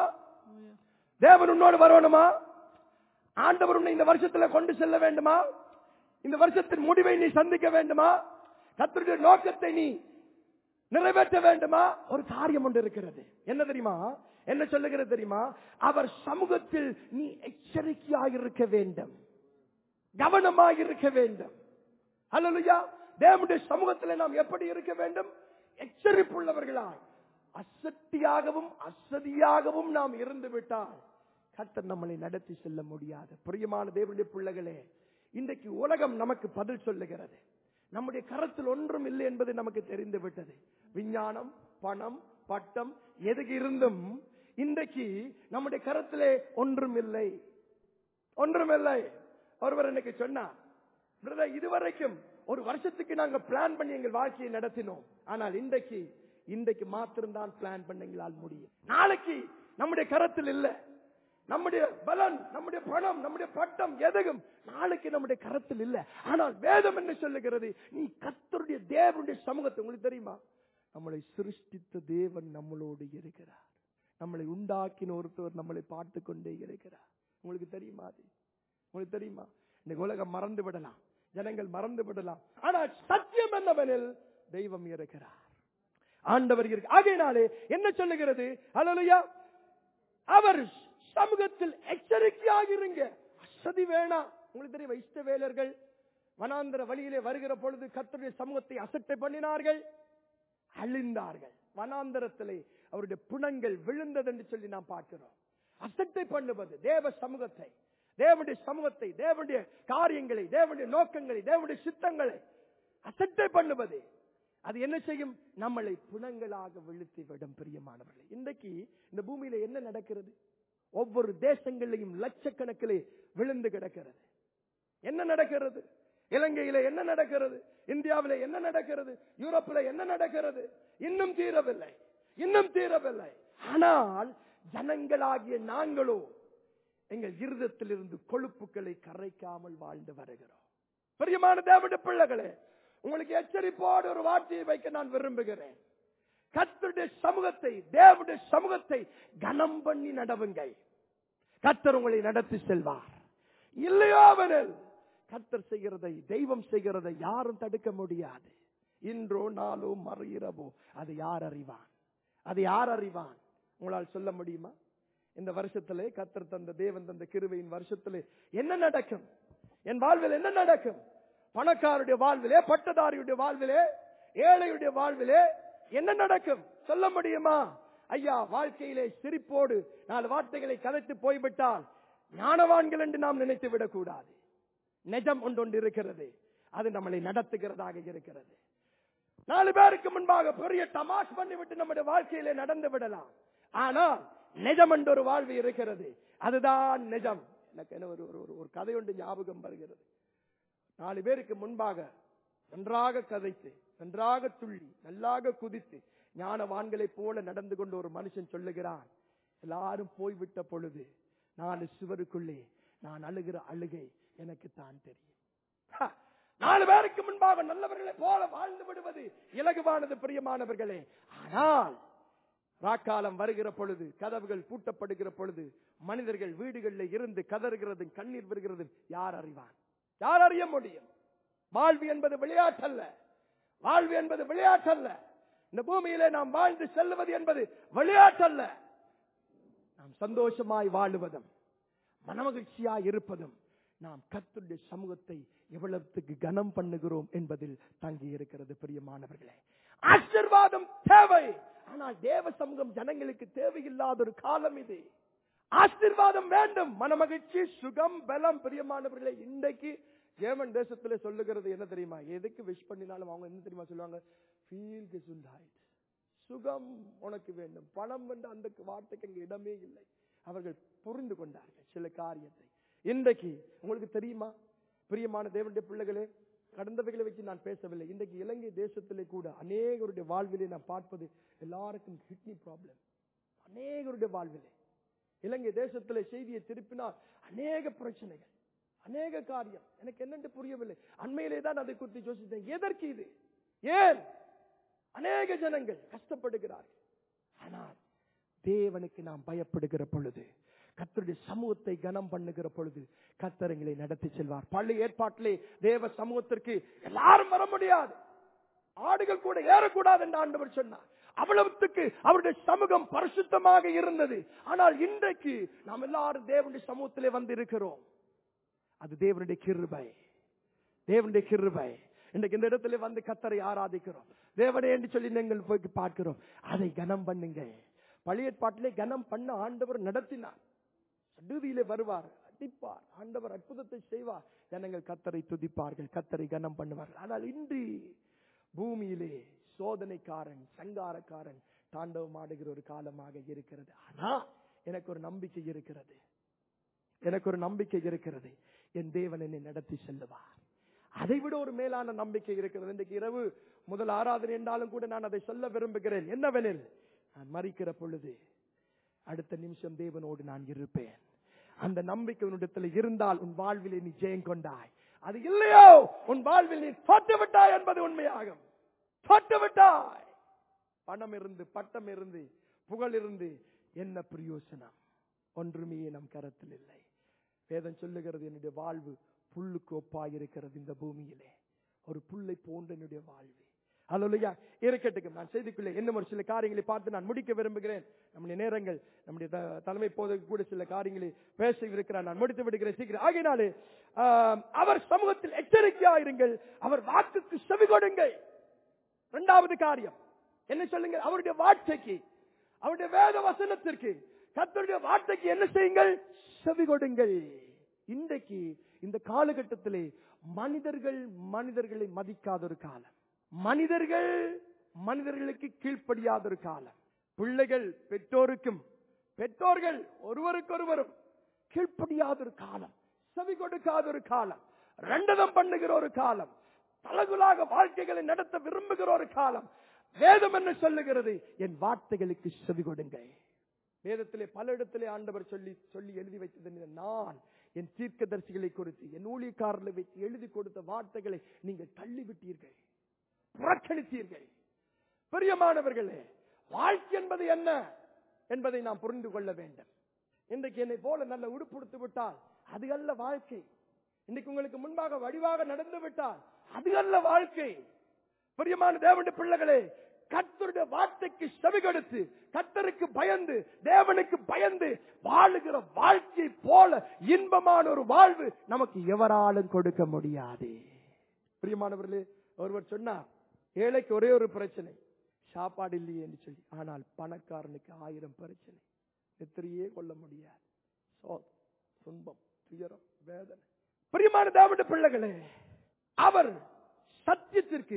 Speaker 1: தேவன் உன்னோடு வரணுமா ஆண்டவர் உன்னை இந்த வருஷத்துல கொண்டு செல்ல வேண்டுமா இந்த வருஷத்தின் முடிவை நீ சந்திக்க வேண்டுமா கத்தருடைய நோக்கத்தை நீ நிறைவேற்ற வேண்டுமா ஒரு காரியம் ஒன்று இருக்கிறது என்ன தெரியுமா என்ன சொல்லுகிறது தெரியுமா அவர் சமூகத்தில் நீ எச்சரிக்கையாக இருக்க வேண்டும் கவனமாக இருக்க வேண்டும் அல்லா தேவனுடைய சமூகத்தில் நாம் எப்படி இருக்க வேண்டும் எச்சரிப்புள்ளவர்களாய் அசட்டியாகவும் அசதியாகவும் நாம் இருந்து விட்டால் கர்த்தர் நம்மளை நடத்தி செல்ல முடியாது பிரியமான தேவனுடைய பிள்ளைகளே இன்றைக்கு உலகம் நமக்கு பதில் சொல்லுகிறது நம்முடைய கரத்தில் ஒன்றும் இல்லை என்பது நமக்கு தெரிந்து விட்டது விஞ்ஞானம் பணம் பட்டம் எதுக்கு இருந்தும் இன்றைக்கு நம்முடைய கரத்திலே ஒன்றும் இல்லை ஒன்றும் இல்லை ஒருவர் இன்னைக்கு சொன்னார் பிரதர் இதுவரைக்கும் ஒரு வருஷத்துக்கு நாங்க பிளான் பண்ணி எங்கள் வாழ்க்கையை நடத்தினோம் ஆனால் இன்றைக்கு இன்றைக்கு மாத்திரம்தான் பிளான் பண்ண எங்களால் முடியும் நாளைக்கு நம்முடைய கரத்தில் இல்ல நம்முடைய பலன் நம்முடைய பணம் நம்முடைய பட்டம் எதுவும் நாளைக்கு நம்முடைய கரத்தில் இல்ல ஆனால் வேதம் என்ன சொல்லுகிறது நீ கத்தருடைய தேவனுடைய சமூகத்தை உங்களுக்கு தெரியுமா நம்மளை சிருஷ்டித்த தேவன் நம்மளோடு இருக்கிறார் நம்மளை உண்டாக்கின ஒருத்தவர் நம்மளை பார்த்து கொண்டே இருக்கிறார் உங்களுக்கு தெரியுமா அது உங்களுக்கு தெரியுமா இந்த உலகம் மறந்து விடலாம் ஜனங்கள் மறந்து விடலாம் ஆனால் சத்தியம் என்னவெனில் தெய்வம் இருக்கிறார் ஆண்டவர் இருக்கு ஆகையினாலே என்ன சொல்லுகிறது அல்லையா அவர் சமூகத்தில் எச்சரிக்கையாக இருங்க அசதி வேணாம் உங்களுக்கு தெரியும் இஷ்டவேலர்கள் வனாந்தர வழியிலே வருகிற பொழுது கத்தருடைய சமூகத்தை அசட்டை பண்ணினார்கள் அழிந்தார்கள் வனாந்தரத்திலே அவருடைய புணங்கள் விழுந்தது என்று சொல்லி நாம் பார்க்கிறோம் அசட்டை பண்ணுவது தேவ சமூகத்தை தேவனுடைய சமூகத்தை தேவனுடைய காரியங்களை தேவனுடைய நோக்கங்களை தேவனுடைய சித்தங்களை அசட்டை பண்ணுவது அது என்ன செய்யும் நம்மளை புணங்களாக விழுத்தி விடும் பிரியமானவர்களே இன்றைக்கு இந்த பூமியில என்ன நடக்கிறது ஒவ்வொரு தேசங்களிலையும் லட்சக்கணக்கிலே விழுந்து கிடக்கிறது என்ன நடக்கிறது இலங்கையில என்ன நடக்கிறது இந்தியாவில என்ன நடக்கிறது யூரோப்பில் என்ன நடக்கிறது இன்னும் தீரவில்லை இன்னும் தீரவில்லை ஆனால் ஜனங்களாகிய நாங்களோ எங்கள் இருதத்திலிருந்து கொழுப்புகளை கரைக்காமல் வாழ்ந்து வருகிறோம் பிரியமான தேவனுடைய பிள்ளைகளே உங்களுக்கு எச்சரிப்போடு ஒரு வார்த்தையை வைக்க நான் விரும்புகிறேன் கத்தருடைய சமூகத்தை தேவனுடைய சமூகத்தை கனம் பண்ணி நடவுங்கள் கத்தர் உங்களை நடத்தி செல்வார் இல்லையோ அவனில் கத்தர் செய்கிறதை தெய்வம் செய்கிறதை யாரும் தடுக்க முடியாது இன்றோ நாளோ மறு இரவோ அது யார் அறிவான் அது யார் அறிவான் உங்களால் சொல்ல முடியுமா இந்த வருஷத்திலே கத்தர் தந்த தேவன் தந்த கிருவையின் வருஷத்திலே என்ன நடக்கும் என் வாழ்வில் என்ன நடக்கும் பணக்காருடைய வாழ்விலே பட்டதாரியுடைய வாழ்விலே ஏழையுடைய வாழ்விலே என்ன நடக்கும் சொல்ல முடியுமா ஐயா வாழ்க்கையிலே சிரிப்போடு நாலு வார்த்தைகளை கதைத்து போய்விட்டால் ஞானவான்கள் என்று நாம் நினைத்து விடக்கூடாது நிஜம் ஒன்றொன்று இருக்கிறது அது நம்மளை நடத்துகிறதாக இருக்கிறது நாலு பேருக்கு முன்பாக பெரிய தமாஷ் பண்ணிவிட்டு நம்முடைய வாழ்க்கையிலே நடந்து விடலாம் ஆனால் நிஜம் என்ற ஒரு வாழ்வு இருக்கிறது அதுதான் நிஜம் எனக்கு என்ன ஒரு ஒரு- ஒரு கதை ஒன்று ஞாபகம் வருகிறது நாலு பேருக்கு முன்பாக நன்றாக கதைத்து நன்றாக துள்ளி நல்லாக குதித்து ஞானவான்களைப் போல நடந்து கொண்டு ஒரு மனுஷன் சொல்லுகிறான் எல்லாரும் போய்விட்ட பொழுது நாலு சுவருக்குள்ளே நான் அழுகிற அழுகை எனக்கு தான் தெரியும் ஹ! நாலு பேருக்கு முன்பாக நல்லவர்களை போல வாழ்ந்து விடுவது இலகுவானது பிரியமானவர்களே ஆனால் ராக்காலம் வருகிற பொழுது கதவுகள் பூட்டப்படுகிற பொழுது மனிதர்கள் வீடுகளில் இருந்து கதறுகிறது கண்ணீர் வருகிறது யார் அறிவான் யார் அறிய முடியும் வாழ்வு என்பது விளையாட்டல்ல வாழ்வு என்பது விளையாட்டல்ல இந்த பூமியிலே நாம் வாழ்ந்து செல்வது என்பது விளையாட்டல்ல நாம் சந்தோஷமாய் வாழுவதும் மனமகிழ்ச்சியாய் இருப்பதும் நாம் கர்த்தருடைய சமூகத்தை எவ்வளவுக்கு கனம் பண்ணுகிறோம் என்பதில் தங்கி இருக்கிறது பிரியமானவர்களே ஆசீர்வாதம் தேவை ஆனால் தேவ சமூகம் ஜனங்களுக்கு தேவையில்லாத ஒரு காலம் இது ஆசீர்வாதம் வேண்டும் மனமகிழ்ச்சி சுகம் பலம் பிரியமானவர்களே இன்றைக்கு ஜேமன் தேசத்துல சொல்லுகிறது என்ன தெரியுமா எதுக்கு விஷ் பண்ணினாலும் அவங்க என்ன தெரியுமா சொல்லுவாங்க ஃபீல் gesundheit சுகம் உனக்கு வேண்டும் பணம் என்று அந்த வார்த்தைக்கு அங்க இடமே இல்லை அவர்கள் புரிந்து கொண்டார்கள் சில காரியத்தை இன்றைக்கு உங்களுக்கு தெரியுமா பிரியமான தேவனுடைய பிள்ளைகளே கடந்தவைகளை வச்சு நான் பேசவில்லை இன்றைக்கு இலங்கை தேசத்திலே கூட அநேகருடைய வாழ்விலே நான் பார்ப்பது எல்லாருக்கும் கிட்னி ப்ராப்ளம் அநேகருடைய வாழ்விலே இலங்கை தேசத்திலே செய்தியை திருப்பினால் அநேக பிரச்சனைகள் அநேக காரியம் எனக்கு என்னென்று புரியவில்லை அண்மையிலே தான் அதை குறித்து யோசித்தேன் எதற்கு இது ஏன் அநேக ஜனங்கள் கஷ்டப்படுகிறார்கள் ஆனால் தேவனுக்கு நாம் பயப்படுகிற பொழுது கத்தருடைய சமூகத்தை கனம் பண்ணுகிற பொழுது கத்தரங்களை நடத்தி செல்வார் பள்ளி ஏற்பாட்டிலே தேவ சமூகத்திற்கு எல்லாரும் வர முடியாது ஆடுகள் கூட ஏறக்கூடாது என்று ஆண்டவர் சொன்னார் அவ்வளவுத்துக்கு அவருடைய சமூகம் பரிசுத்தமாக இருந்தது ஆனால் இன்றைக்கு நாம் எல்லாரும் தேவனுடைய சமூகத்திலே வந்து இருக்கிறோம் அது தேவனுடைய கிருபை தேவனுடைய கிருபை இன்றைக்கு இந்த இடத்துல வந்து கத்தரை ஆராதிக்கிறோம் தேவனே என்று சொல்லி நீங்கள் போய் பார்க்கிறோம் அதை கனம் பண்ணுங்க பழையற்பாட்டிலே கனம் பண்ண ஆண்டவர் நடத்தினார் சடுதியிலே வருவார் அடிப்பார் ஆண்டவர் அற்புதத்தை செய்வார் ஜனங்கள் கத்தரை துதிப்பார்கள் கத்தரை கனம் பண்ணுவார்கள் ஆனால் இன்று பூமியிலே சோதனைக்காரன் சங்காரக்காரன் தாண்டவம் ஆடுகிற ஒரு காலமாக இருக்கிறது ஆனா எனக்கு ஒரு நம்பிக்கை இருக்கிறது எனக்கு ஒரு நம்பிக்கை இருக்கிறது என் தேவன் என்னை நடத்தி செல்லுவார் அதை விட ஒரு மேலான நம்பிக்கை இருக்கிறது இன்றைக்கு இரவு முதல் ஆராதனை என்றாலும் கூட நான் அதை சொல்ல விரும்புகிறேன் என்னவெனில் நான் மறிக்கிற பொழுது அடுத்த நிமிஷம் தேவனோடு நான் இருப்பேன் அந்த நம்பிக்கை உன்னிடத்தில் இருந்தால் உன் வாழ்வில் நீ ஜெயம் கொண்டாய் அது இல்லையோ உன் வாழ்வில் நீ தோற்று விட்டாய் என்பது உண்மையாகும் தோற்று விட்டாய் பணம் இருந்து பட்டம் இருந்து புகழ் இருந்து என்ன பிரயோசனம் ஒன்றுமே நம் கரத்தில் இல்லை வேதம் சொல்லுகிறது என்னுடைய வாழ்வு புல்லுக்கு ஒப்பாயிருக்கிறது இந்த பூமியிலே ஒரு புல்லை போன்ற என்னுடைய வாழ்வு அல்லையா இருக்கட்டுக்கும் நான் செய்திக்குள்ளே இன்னும் ஒரு சில காரியங்களை பார்த்து நான் முடிக்க விரும்புகிறேன் நம்முடைய நேரங்கள் நம்முடைய த- தலைமை போதற்கு கூட சில காரியங்களை பேச இருக்கிறார் நான் முடித்து விடுகிறேன் சீக்கிரம் ஆகையினாலே ஆம், அவர் சமூகத்தில் எச்சரிக்கையா இருங்கள் அவர் வாக்குக்கு செவி கொடுங்கள் இரண்டாவது காரியம் என்ன சொல்லுங்க அவருடைய வார்த்தைக்கு அவருடைய வேத வசனத்திற்கு கர்த்தருடைய வார்த்தைக்கு என்ன செய்யுங்கள் செவி கொடுங்கள் இன்றைக்கு இந்த காலகட்டத்திலே மனிதர்கள் மனிதர்களை மதிக்காத ஒரு காலம் மனிதர்கள் மனிதர்களுக்கு கீழ்ப்படியாத ஒரு காலம் பிள்ளைகள் பெற்றோருக்கும் பெற்றோர்கள் ஒருவருக்கொருவரும் கீழ்ப்படியாத ஒரு காலம் செவி கொடுக்காத ஒரு காலம் ரெண்டதம் பண்ணுகிற ஒரு காலம் தலகுலாக வாழ்க்கைகளை நடத்த விரும்புகிற ஒரு காலம் வேதம் என்ன சொல்லுகிறது என் வார்த்தைகளுக்கு செவி கொடுங்கள் வேதத்திலே பல இடத்திலே ஆண்டவர் சொல்லி சொல்லி எழுதி வைத்தது என்ன? நான் என் தீர்க்கதரிசிகளை குறித்து என் ஊழியக்காரர்களை வைத்து எழுதி கொடுத்த வார்த்தைகளை நீங்கள் தள்ளிவிட்டீர்கள் புறக்கணித்தீர்கள் பிரியமானவர்களே வாழ்க்கை என்பது என்ன என்பதை நாம் புரிந்து கொள்ள வேண்டும் இன்றைக்கு என்னை போல நல்ல உடுப்புடுத்து விட்டால் அது அல்ல வாழ்க்கை இன்னைக்கு உங்களுக்கு முன்பாக வடிவாக நடந்து விட்டால் அது அல்ல வாழ்க்கை பிரியமான தேவனுடைய பிள்ளைகளே கர்த்தருடைய வார்த்தைக்கு செவி கொடுத்து கர்த்தருக்கு பயந்து தேவனுக்கு பயந்து வாழுகிற வாழ்க்கை போல இன்பமான ஒரு வாழ்வு நமக்கு எவராலும் கொடுக்க முடியாது பிரியமானவர்களே ஒருவர் சொன்னார் ஏழைக்கு ஒரே ஒரு பிரச்சனை சாப்பாடு இல்லையே என்று சொல்லி ஆனால் பணக்காரனுக்கு ஆயிரம் பிரச்சனை எத்திரியே கொள்ள முடியாது சோ துன்பம் துயரம் வேதனை பிரியமான தேவனுடைய பிள்ளைகளே அவர் சத்தியத்திற்கு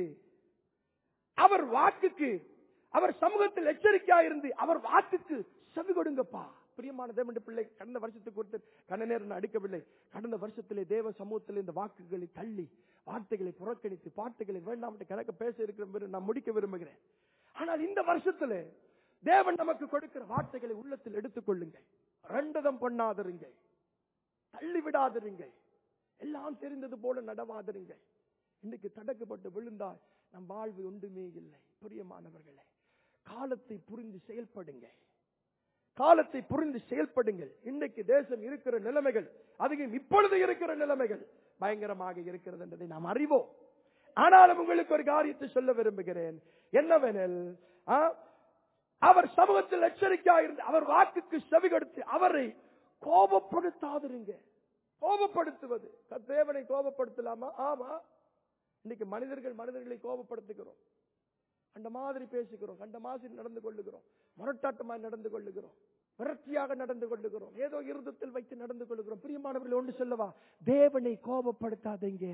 Speaker 1: அவர் வாக்குக்கு அவர் சமூகத்தில் எச்சரிக்கையா இருந்து அவர் வாக்குக்கு செவி கொடுங்கப்பா பிரியமான தேவனுடைய பிள்ளை கடந்த வருஷத்துக்கு ஒருத்தர் கண்ண நேரம் நான் அடிக்கவில்லை கடந்த வருஷத்திலே தேவ சமூகத்தில் இந்த வாக்குகளை தள்ளி வார்த்தைகளை புறக்கணித்து வார்த்தைகளை வேண்டாம் என்று கணக்க பேச இருக்கிற நான் முடிக்க விரும்புகிறேன் ஆனால் இந்த வருஷத்துல தேவன் நமக்கு கொடுக்கிற வார்த்தைகளை உள்ளத்தில் எடுத்துக் கொள்ளுங்கள் ரெண்டதம் பண்ணாதிருங்கள் தள்ளி விடாதிருங்கள் எல்லாம் தெரிந்தது போல நடவாதிருங்கள் இன்னைக்கு தடக்கப்பட்டு விழுந்தால் நம் வாழ்வு ஒன்றுமே இல்லை பிரியமானவர்களே காலத்தை புரிந்து செயல்படுங்க காலத்தை புரிந்து செயல்படுங்கள் இன்னைக்கு தேசம் இருக்கிற நிலைமைகள் அதிகம் இப்பொழுது இருக்கிற நிலைமைகள் பயங்கரமாக இருக்கிறது என்பதை நாம் அறிவோம் ஆனாலும் உங்களுக்கு ஒரு காரியத்தை சொல்ல விரும்புகிறேன் என்னவெனில் ஆ, அவர் சமூகத்தில் எச்சரிக்கையா இருந்து அவர் வாக்குக்கு செவி கொடுத்து அவரை கோபப்படுத்தாதிருங்க கோபப்படுத்துவது தேவனை கோபப்படுத்தலாமா ஆமா இன்னைக்கு மனிதர்கள் மனிதர்களை கோபப்படுத்துகிறோம் கண்ட மாதிரி பேசுகிறோம் கண்ட மாதிரி நடந்து கொள்ளுகிறோம் முரட்டாட்டமாய் நடந்து கொள்ளுகிறோம் விரக்தியாக நடந்து கொள்ளுகிறோம் ஏதோ இருதத்தில் வைத்து நடந்து கொள்ளுகிறோம் பிரியமானவர்கள் ஒன்று சொல்லவா தேவனை கோபப்படுத்தாதீங்க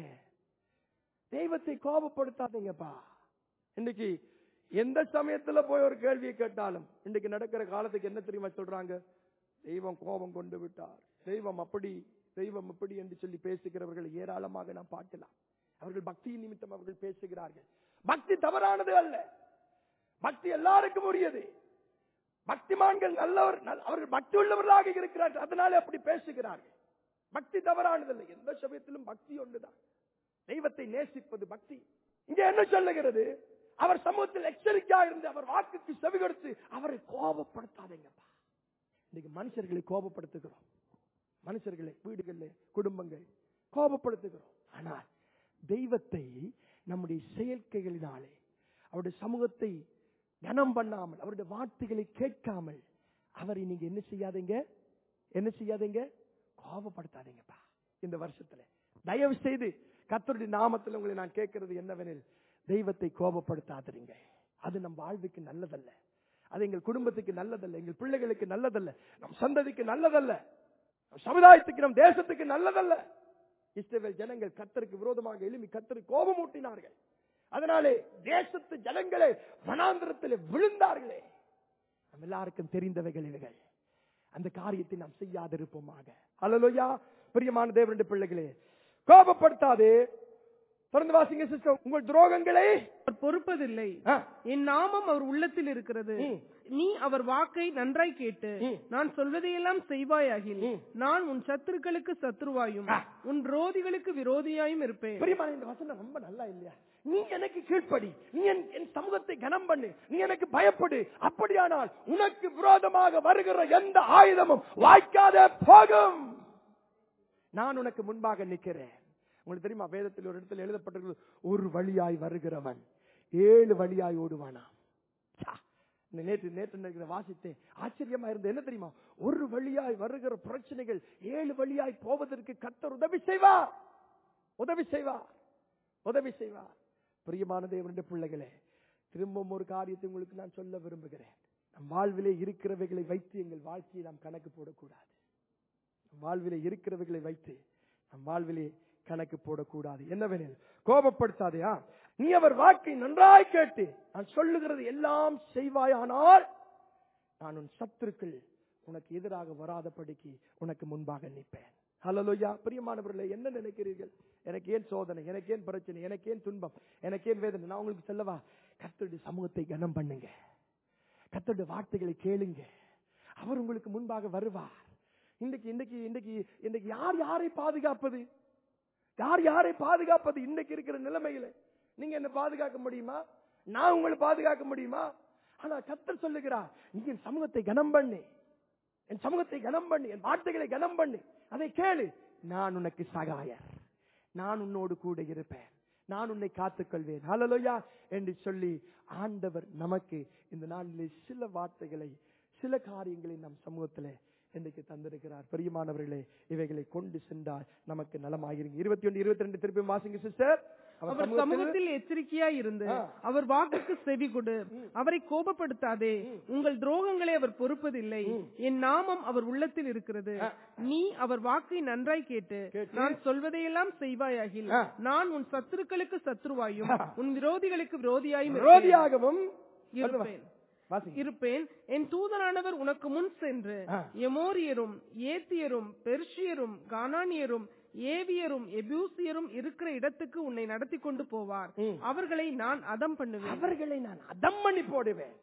Speaker 1: தெய்வத்தை கோபப்படுத்தாதீங்கப்பா இன்னைக்கு எந்த சமயத்துல போய் ஒரு கேள்வியை கேட்டாலும் இன்னைக்கு நடக்கிற காலத்துக்கு என்ன தெரியுமா சொல்றாங்க தெய்வம் கோபம் கொண்டு விட்டார் தெய்வம் அப்படி தெய்வம் இப்படி என்று சொல்லி பேசுகிறவர்கள் ஏராளமாக நாம் பார்க்கலாம் அவர்கள் பக்தியின் நிமித்தம் அவர்கள் பேசுகிறார்கள் பக்தி தவறானது அல்ல பக்தி எல்லாருக்கும் உரியது பக்திமான்கள் நல்லவர் நல்ல- அவர்கள் பக்தி உள்ளவர்களாக இருக்கிறார்கள் அதனால அப்படி பேசுகிறார்கள் பக்தி தவறானதில்லை எந்த சமயத்திலும் பக்தி ஒன்றுதான் தெய்வத்தை நேசிப்பது பக்தி இங்க என்ன சொல்லுகிறது அவர் சமூகத்தில் எச்சரிக்கையா இருந்து அவர் வாக்குக்கு செவி கொடுத்து அவரை கோபப்படுத்தாதீங்கப்பா இன்னைக்கு மனுஷர்களை கோபப்படுத்துகிறோம் மனுஷர்களை வீடுகளில் குடும்பங்கள் கோபப்படுத்துகிறோம் ஆனால் தெய்வத்தை நம்முடைய செயற்கைகளினாலே அவருடைய சமூகத்தை கனம் பண்ணாமல் அவருடைய வார்த்தைகளை கேட்காமல் அவரை நீங்க என்ன செய்யாதீங்க என்ன செய்யாதீங்க கோபப்படுத்தாதீங்கப்பா இந்த வருஷத்துல தயவு செய்து கர்த்தருடைய நாமத்தில் உங்களை நான் கேட்கிறது என்னவெனில் தெய்வத்தை கோபப்படுத்தாதீங்க அது நம் வாழ்வுக்கு நல்லதல்ல அது எங்கள் குடும்பத்துக்கு நல்லதல்ல எங்கள் பிள்ளைகளுக்கு நல்லதல்ல நம் சந்ததிக்கு நல்லதல்ல நம் சமுதாயத்துக்கு நம் தேசத்துக்கு நல்லதல்ல இஸ்ரவேல் ஜனங்கள் கத்தருக்கு விரோதமாக எழுப்பி கத்தருக்கு கோபம் ஊட்டினார்கள் அதனாலே தேசத்து ஜனங்களே வனாந்திரத்திலே விழுந்தார்களே நம்ம எல்லாருக்கும் தெரிந்தவைகள் இவைகள் அந்த காரியத்தை நாம் செய்யாதிருப்போமாக அல்லலோயா பிரியமான தேவனுடைய பிள்ளைகளே கோபப்படுத்தாதே தொடர்ந்து வாசிங்க சிஸ்டர் உங்கள் துரோகங்களை
Speaker 2: அவர் பொறுப்பதில்லை
Speaker 1: ஆ,
Speaker 2: என் நாமம் அவர் உள்ளத்தில் இருக்கிறது
Speaker 1: ம்.
Speaker 2: நீ அவர் வாக்கை நன்றாய் கேட்டு
Speaker 1: ம்.
Speaker 2: நான் சொல்வதையெல்லாம் செய்வாயாகில்
Speaker 1: ம்.
Speaker 2: நான் உன் சத்துருக்களுக்கு சத்துருவாயும்
Speaker 1: ஆ.
Speaker 2: உன் விரோதிகளுக்கு விரோதியாயும் இருப்பேன்
Speaker 1: பிரியமான இந்த வசனம் ரொம்ப நல்லா இல்லையா நீ எனக்கு கீழ்ப்படி நீ என் என் சமூகத்தை கனம் பண்ணு நீ எனக்கு பயப்படு அப்படியானால் உனக்கு விரோதமாக வருகிற எந்த ஆயுதமும் வாய்க்காத போகும் நான் உனக்கு முன்பாக நிற்கிறேன் உங்களுக்கு தெரியுமா வேதத்தில் ஒரு இடத்துல எழுதப்பட்டிருக்கிறது ஒரு வழியாய் வருகிறவன் ஏழு வழியாய் ஓடுவானா ச்சா, இந்த நேற்று நேற்று நினைக்கிற வாசித்தேன் ஆச்சரியமா இருந்தது என்ன தெரியுமா ஒரு வழியாய் வருகிற பிரச்சனைகள் ஏழு வழியாய் போவதற்கு கத்தர் உதவி செய்வார் உதவி செய்வார் உதவி செய்வார் பிரியமான தேவனுடைய பிள்ளைகளே திரும்பவும் ஒரு காரியத்தை உங்களுக்கு நான் சொல்ல விரும்புகிறேன் நம் வாழ்விலே இருக்கிறவைகளை வைத்து எங்கள் வாழ்க்கையை நாம் கணக்கு போடக்கூடாது நம் வாழ்விலே இருக்கிறவைகளை வைத்து நம் வாழ்விலே கணக்கு போடக்கூடாது என்னவெனில் கோபப்படுத்தாதையா நீ அவர் வாக்கை நன்றாய் கேட்டு நான் சொல்லுகிறது எல்லாம் செய்வாயானால் நான் உன் சத்துருக்கள் உனக்கு எதிராக வராதபடிக்கு உனக்கு முன்பாக நிற்பேன் ஹலலோயா பிரியமானவர்களே என்ன நினைக்கிறீர்கள் எனக்கு ஏன் சோதனை எனக்கு ஏன் பிரச்சனை எனக்கு ஏன் துன்பம் எனக்கு ஏன் வேதனை நான் உங்களுக்கு சொல்லவா கர்த்தருடைய சமூகத்தை கனம் பண்ணுங்க கர்த்தருடைய வார்த்தைகளை கேளுங்க அவர் உங்களுக்கு முன்பாக வருவார் இன்னைக்கு இன்னைக்கு இன்னைக்கு இன்னைக்கு யார் யாரை பாதுகாப்பது யார் யாரை பாதுகாப்பது இன்னைக்கு இருக்கிற நிலைமையில நீங்க என்ன பாதுகாக்க முடியுமா நான் உங்களை பாதுகாக்க முடியுமா ஆனா கத்தர் சொல்லுகிறார் நீ என் சமூகத்தை கனம் பண்ணு என் சமூகத்தை கனம் பண்ணு என் வார்த்தைகளை கனம் பண்ணு அதை கேளு நான் உனக்கு சகாயர் நான் உன்னோடு கூட இருப்பேன் நான் உன்னை காத்துக்கொள்வேன் ஹalleluya என்று சொல்லி ஆண்டவர் நமக்கு இந்த நாளிலே சில வார்த்தைகளை சில காரியங்களை நம் சமூகத்திலே இன்றைக்கு தந்திருக்கிறார் பெரியமானவர்களே இவைகளை கொண்டு சென்றால் நமக்கு நலமாயிருங்க இருபத்தி ஒன்று இருபத்தி ரெண்டு திருப்பி வாசிங்க சிஸ்டர்
Speaker 2: அவர் சமூகத்தில் எச்சரிக்கையாய் இருந்து
Speaker 1: ஆ.
Speaker 2: அவர் வாக்குக்கு செவி கொடு அவரை கோபப்படுத்தாதே உங்கள் துரோகங்களை அவர் பொறுப்பதில்லை என் நாமம் அவர் உள்ளத்தில் இருக்கிறது நீ அவர் வாக்கை நன்றாய் கேட்டு
Speaker 1: கேட்டு.
Speaker 2: நான் சொல்வதையெல்லாம் செய்வாயாகில்
Speaker 1: ஆ.
Speaker 2: நான் உன் சத்துருக்களுக்கு சத்துருவாயும் உன் விரோதிகளுக்கு விரோதியாயும் இருப்பேன்.
Speaker 1: விரோதியாகவும்
Speaker 2: இருப்பேன்
Speaker 1: வாசிங்க
Speaker 2: இருப்பேன் என் தூதனானவர் உனக்கு முன் சென்று
Speaker 1: ஆ.
Speaker 2: எமோரியரும் ஏத்தியரும் பெர்ஷியரும் கானானியரும் ஏவியரும் எபூசியரும் இருக்கிற இடத்துக்கு உன்னை நடத்தி கொண்டு போவார்
Speaker 1: ம்.
Speaker 2: அவர்களை நான் அதம் பண்ணுவேன்
Speaker 1: அவர்களை நான் அதம் பண்ணி போடுவேன்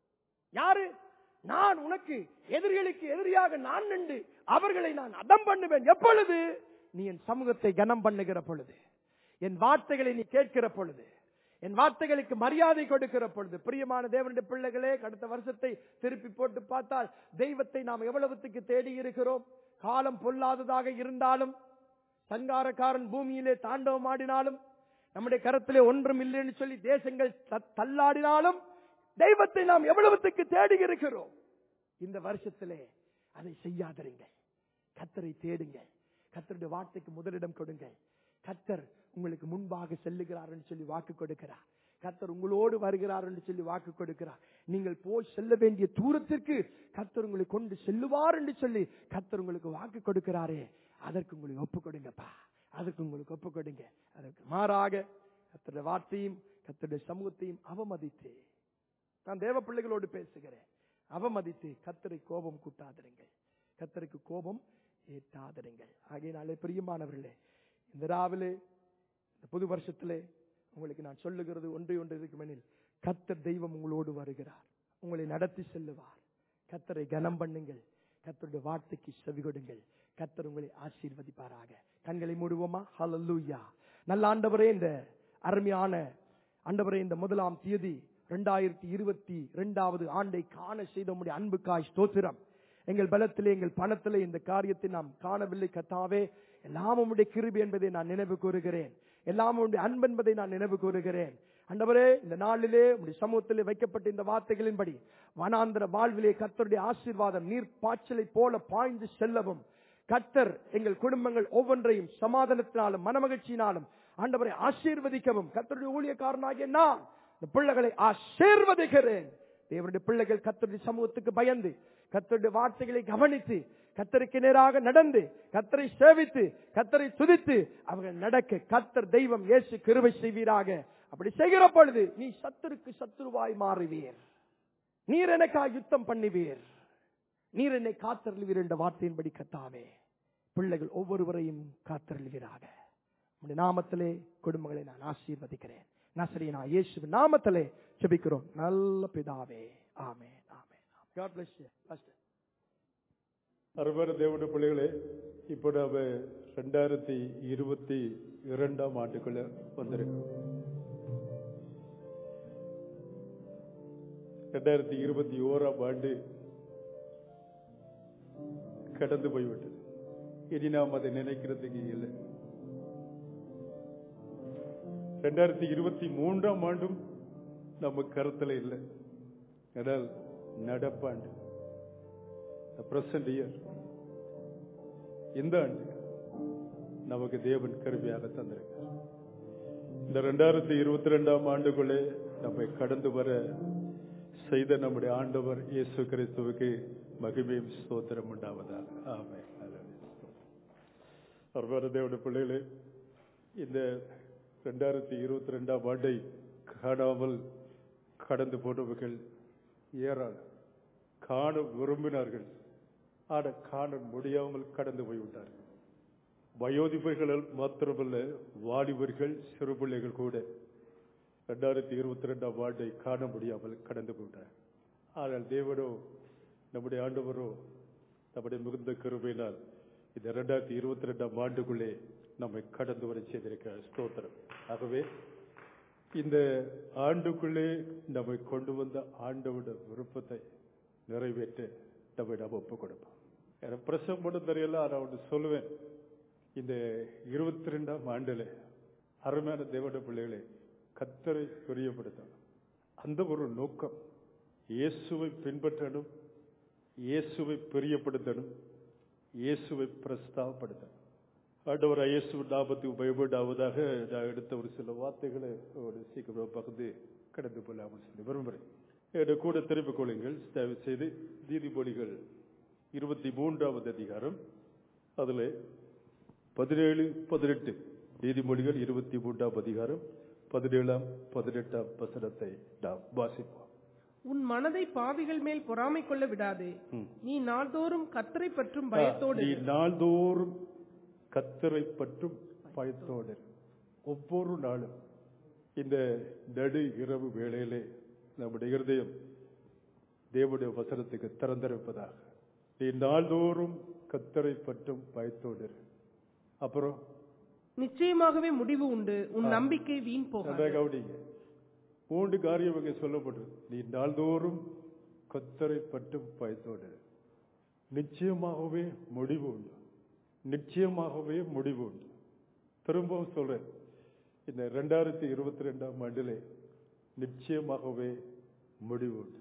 Speaker 1: யாரு நான் உனக்கு எதிரிகளுக்கு எதிரியாக நான் நின்று அவர்களை நான் அதம் பண்ணுவேன் எப்பொழுது நீ என் சமூகத்தை கனம் பண்ணுகிற பொழுது என் வார்த்தைகளை நீ கேட்கிற பொழுது என் வார்த்தைகளுக்கு மரியாதை கொடுக்கிற பொழுது பிரியமான தேவனுடைய பிள்ளைகளே கடந்த வருஷத்தை திருப்பி போட்டு பார்த்தால் தெய்வத்தை நாம் எவ்வளவுத்துக்கு தேடி இருக்கிறோம் காலம் பொல்லாததாக இருந்தாலும் சங்காரக்காரன் பூமியிலே தாண்டவம் ஆடினாலும் நம்முடைய கரத்திலே ஒன்றும் இல்லைன்னு சொல்லி தேசங்கள் த- தள்ளாடினாலும் தெய்வத்தை நாம் எவ்வளவுத்துக்கு தேடி இருக்கிறோம் இந்த வருஷத்திலே அதை செய்யாதீங்க கத்தரை தேடுங்க கத்தருடைய வார்த்தைக்கு முதலிடம் கொடுங்க கத்தர் உங்களுக்கு முன்பாக செல்லுகிறார் என்று சொல்லி வாக்கு கொடுக்கிறார் கத்தர் உங்களோடு வருகிறார் என்று சொல்லி வாக்கு கொடுக்கிறார் நீங்கள் போய் செல்ல வேண்டிய தூரத்திற்கு கத்தர் உங்களை கொண்டு செல்லுவார் என்று சொல்லி கத்தர் உங்களுக்கு வாக்கு கொடுக்கிறாரே அதற்கு உங்களுக்கு ஒப்பு கொடுங்கப்பா அதற்கு உங்களுக்கு ஒப்பு கொடுங்க அதற்கு மாறாக கத்தருடைய வார்த்தையும் கத்தருடைய சமூகத்தையும் அவமதித்து நான் தேவ பிள்ளைகளோடு பேசுகிறேன் அவமதித்து கத்தரை கோபம் கூட்டாதிருங்கள் கத்தருக்கு கோபம் ஏற்றாதிருங்கள் ஆகையினாலே பிரியமானவர்களே இந்த ராவிலே இந்த புது வருஷத்திலே உங்களுக்கு நான் சொல்லுகிறது ஒன்றை ஒன்று இருக்குமெனில் கத்தர் தெய்வம் உங்களோடு வருகிறார் உங்களை நடத்தி செல்லுவார் கத்தரை கனம் பண்ணுங்கள் கத்தருடைய வார்த்தைக்கு செவி கொடுங்கள் கத்தர் உங்களை ஆசீர்வதிப்பாராக கண்களை மூடுவோமா ஹalleluya நல்ல ஆண்டவரே இந்த அருமையான ஆண்டவரே இந்த முதலாம் தேதி இரண்டாயிரத்தி இருபத்தி இரண்டாவது ஆண்டை காண செய்த உம்முடைய அன்புக்காய் ஸ்தோத்திரம் எங்கள் பலத்திலே எங்கள் பணத்திலே இந்த காரியத்தை நாம் காணவில்லை கத்தாவே எல்லாம் உம்முடைய கிருபை என்பதை நான் நினைவு கூறுகிறேன் எல்லாம் உம்முடைய அன்பு என்பதை நான் நினைவு கூறுகிறேன் அண்டவரே இந்த நாளிலே உம்முடைய சமூகத்திலே வைக்கப்பட்ட இந்த வார்த்தைகளின்படி வனாந்திர வாழ்விலே கர்த்தருடைய ஆசீர்வாதம் நீர் பாய்ச்சலை போல பாய்ந்து செல்லவும் கர்த்தர் எங்கள் குடும்பங்கள் ஒவ்வொன்றையும் சமாதானத்தினாலும் மனமகிழ்ச்சியினாலும் ஆண்டவரை ஆசீர்வதிக்கவும் கர்த்தருடைய ஊழியக்காரனாகிய நான் இந்த பிள்ளைகளை ஆசீர்வதிக்கிறேன் தேவனுடைய பிள்ளைகள் கர்த்தருடைய சமூகத்துக்கு பயந்து கர்த்தருடைய வார்த்தைகளை கவனித்து கத்தருக்கு நேராக நடந்து கத்தரை சேவித்து கத்தரை துதித்து அவர்கள் நடக்க கத்தர் தெய்வம் இயேசு கிருபை செய்வீராக அப்படி செய்கிற பொழுது நீ சத்துருக்கு சத்துருவாய் மாறுவீர் நீர் எனக்காக யுத்தம் பண்ணுவீர் நீர் என்னை காத்தருள்வீர் என்ற வார்த்தையின்படி கத்தாவே பிள்ளைகள் ஒவ்வொருவரையும் காத்தருள்வீராக உம்முடைய நாமத்திலே குடும்பங்களை நான் ஆசீர்வதிக்கிறேன் நசரியனா இயேசுவின் நாமத்திலே செபிக்கிறோம் நல்ல பிதாவே ஆமே ஆமே God bless you. Pastor.
Speaker 3: அருமையான தேவனுடைய பிள்ளைகளே இப்போ நாம ரெண்டாயிரத்தி இருபத்தி இரண்டாம் ஆண்டுக்குள்ள வந்திருக்கோம் ரெண்டாயிரத்தி இருபத்தி ஓராம் ஆண்டு கடந்து போய்விட்டது இனி நாம் அதை நினைக்கிறதுக்கு இல்லை ரெண்டாயிரத்தி இருபத்தி மூன்றாம் ஆண்டும் நம்ம கருத்துல இல்லை ஆனால் நடப்பாண்டு பிரசன்ட் இயர் இந்த ஆண்டு நமக்கு தேவன் கருவியாக தந்திருக்கார் இந்த ரெண்டாயிரத்தி இருபத்தி ரெண்டாம் ஆண்டுக்குள்ளே நம்மை கடந்து வர செய்த நம்முடைய ஆண்டவர் இயேசு கிறிஸ்துவுக்கு மகிமையும் ஸ்தோத்திரம் உண்டாவதாக ஆமே அவர் தேவனுடைய பிள்ளைகளே இந்த ரெண்டாயிரத்தி இருபத்தி ரெண்டாம் ஆண்டை காணாமல் கடந்து போனவர்கள் ஏராளம் காண விரும்பினார்கள் ஆட காண முடியாமல் கடந்து போய்விட்டார்கள் வயோதிபர்கள் மாத்திரமல்ல வாலிபர்கள் சிறு பிள்ளைகள் கூட ரெண்டாயிரத்தி இருபத்தி ரெண்டாம் ஆண்டை காண முடியாமல் கடந்து போயிட்டார் ஆனால் தேவனோ நம்முடைய ஆண்டவரோ நம்முடைய மிகுந்த கருவையினால் இந்த ரெண்டாயிரத்தி இருபத்தி ரெண்டாம் ஆண்டுக்குள்ளே நம்மை கடந்து வர செய்திருக்க ஸ்தோத்திரம் ஆகவே இந்த ஆண்டுக்குள்ளே நம்மை கொண்டு வந்த ஆண்டவோட விருப்பத்தை நிறைவேற்ற நம்மை நாம் ஒப்புக் கொடுப்போம் எனக்கு பிரசவம் பண்ண தெரியல நான் ஒன்று சொல்லுவேன் இந்த இருபத்தி ரெண்டாம் ஆண்டுல அருமையான தேவட பிள்ளைகளை கத்தரை பிரியப்படுத்தணும் அந்த ஒரு நோக்கம் இயேசுவை பின்பற்றணும் இயேசுவை பிரியப்படுத்தணும் இயேசுவை பிரஸ்தாபப்படுத்தணும் ஆண்டவர் இயேசு நாமத்துக்கு பயப்படாவதாக நான் எடுத்த ஒரு சில வார்த்தைகளை ஒரு சீக்கிரம் பகிர்ந்து கடந்து போலாமல் சொல்லி விரும்புகிறேன் என்னை கூட திருப்பிக் கொள்ளுங்கள் தயவு செய்து நீதிமொழிகள் இருபத்தி மூன்றாவது அதிகாரம் அதுல பதினேழு பதினெட்டு நீதிமொழிகள் இருபத்தி மூன்றாம் அதிகாரம் பதினேழாம் பதினெட்டாம் வசனத்தை நாம் வாசிப்போம்
Speaker 2: உன் மனதை பாவிகள் மேல் பொறாமை கொள்ள விடாதே
Speaker 3: ம்.
Speaker 2: நீ நாள்தோறும் கத்தரை பற்றும் பயத்தோடு
Speaker 3: நீ நாள்தோறும் கத்தரை பற்றும் பயத்தோடு இரு. ஒவ்வொரு நாளும் இந்த நடு இரவு வேளையிலே நம்முடைய இருதயம் தேவனுடைய வசனத்துக்கு திறந்திருப்பதாக நீ நாள்தோறும் கத்தரை பற்றும் பயத்தோடு இரு. அப்புறம்
Speaker 2: நிச்சயமாகவே முடிவு உண்டு உன் நம்பிக்கை வீண் போகாது
Speaker 3: நல்லா கவனிங்க மூன்று காரியம் இங்கே சொல்லப்பட்டிருக்கு நீ நாள்தோறும் கத்தரை பற்றும் பயத்தோடு இரு. நிச்சயமாகவே முடிவு உண்டு நிச்சயமாகவே முடிவு உண்டு திரும்பவும் சொல்றேன் இந்த ரெண்டாயிரத்தி இருபத்தி ரெண்டாம் ஆண்டிலே நிச்சயமாகவே முடிவு உண்டு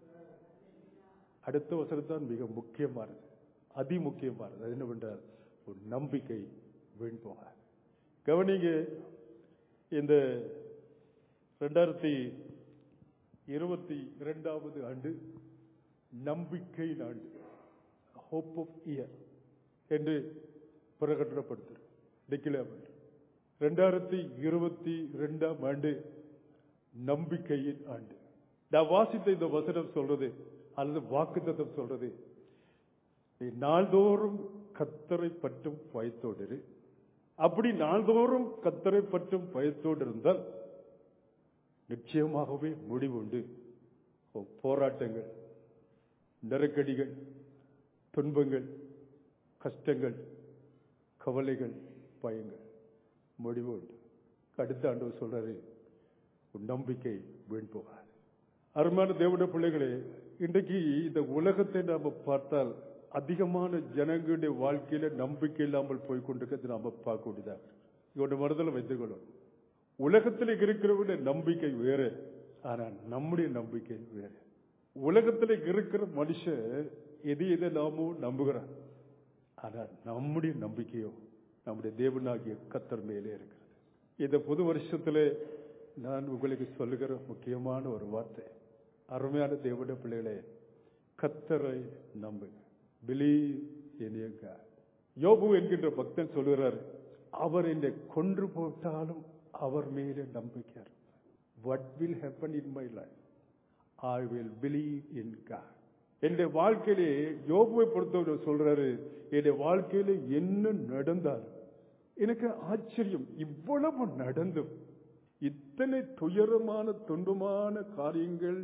Speaker 3: அடுத்த வசனத்தான் மிக முக்கியமானது அதி முக்கியமானது அது என்னவென்றால் ஒரு நம்பிக்கை வீண் போகாது கவனிங்க இந்த ரெண்டாயிரத்தி இருபத்தி இரண்டாவது ஆண்டு நம்பிக்கை ஆண்டு ஹோப் ஆஃப் இயர் என்று பிரகடனப்படுத்தும் டிக்ளேர் ரெண்டாயிரத்தி இருபத்தி இரண்டாம் ஆண்டு நம்பிக்கையின் ஆண்டு நான் வாசித்த இந்த வசனம் சொல்றது அல்லது வாக்குத்தத்தம் சொல்றது நீ நாள்தோறும் கத்தரை பற்றும் பயத்தோடு இரு. அப்படி நாள்தோறும் கத்தரை பற்றும் பயத்தோடு இருந்தால் நிச்சயமாகவே முடிவுண்டு உன் போராட்டங்கள் நெருக்கடிகள் துன்பங்கள் கஷ்டங்கள் கவலைகள் பயங்கள் முடிவு உண்டு அடுத்த ஆண்டு சொல்றாரு உன் நம்பிக்கை வீண் போகாது அருமையான தேவனுடைய பிள்ளைகளே இன்றைக்கு இந்த உலகத்தை நாம பார்த்தால் அதிகமான ஜனங்களுடைய வாழ்க்கையில நம்பிக்கை இல்லாமல் போய் கொண்டிருக்கிறது நாம பார்க்க வேண்டியதாக இருக்கு. இவருடைய மனதில் வைத்துக் கொள்ளும் உலகத்தில் இருக்கிறவருடைய நம்பிக்கை வேறு ஆனா நம்முடைய நம்பிக்கை வேறு உலகத்தில் இருக்கிற மனுஷன் எது எதை நாமோ நம்புகிறான் ஆனா நம்முடைய நம்பிக்கையோ நம்முடைய தேவனாகிய கத்தர் மேலே இருக்கிறது இந்த புது வருஷத்துல நான் உங்களுக்கு சொல்லுகிற முக்கியமான ஒரு வார்த்தை அருமையான தேவனுடைய பிள்ளைகளே கத்தரை நம்புங்க பிலீவ் இன் யோபு என்கின்ற பக்தன் சொல்லுகிறார் அவர் என்னை கொன்று போட்டாலும் அவர் மேலே நம்பிக்கை what will happen in my life I will believe in God என்னுடைய வாழ்க்கையிலே யோபுவை பொறுத்தவரை சொல்றாரு என்னுடைய வாழ்க்கையில என்ன நடந்தாலும் எனக்கு ஆச்சரியம் இவ்வளவு நடந்தும் இத்தனை துயரமான துன்பமான காரியங்கள்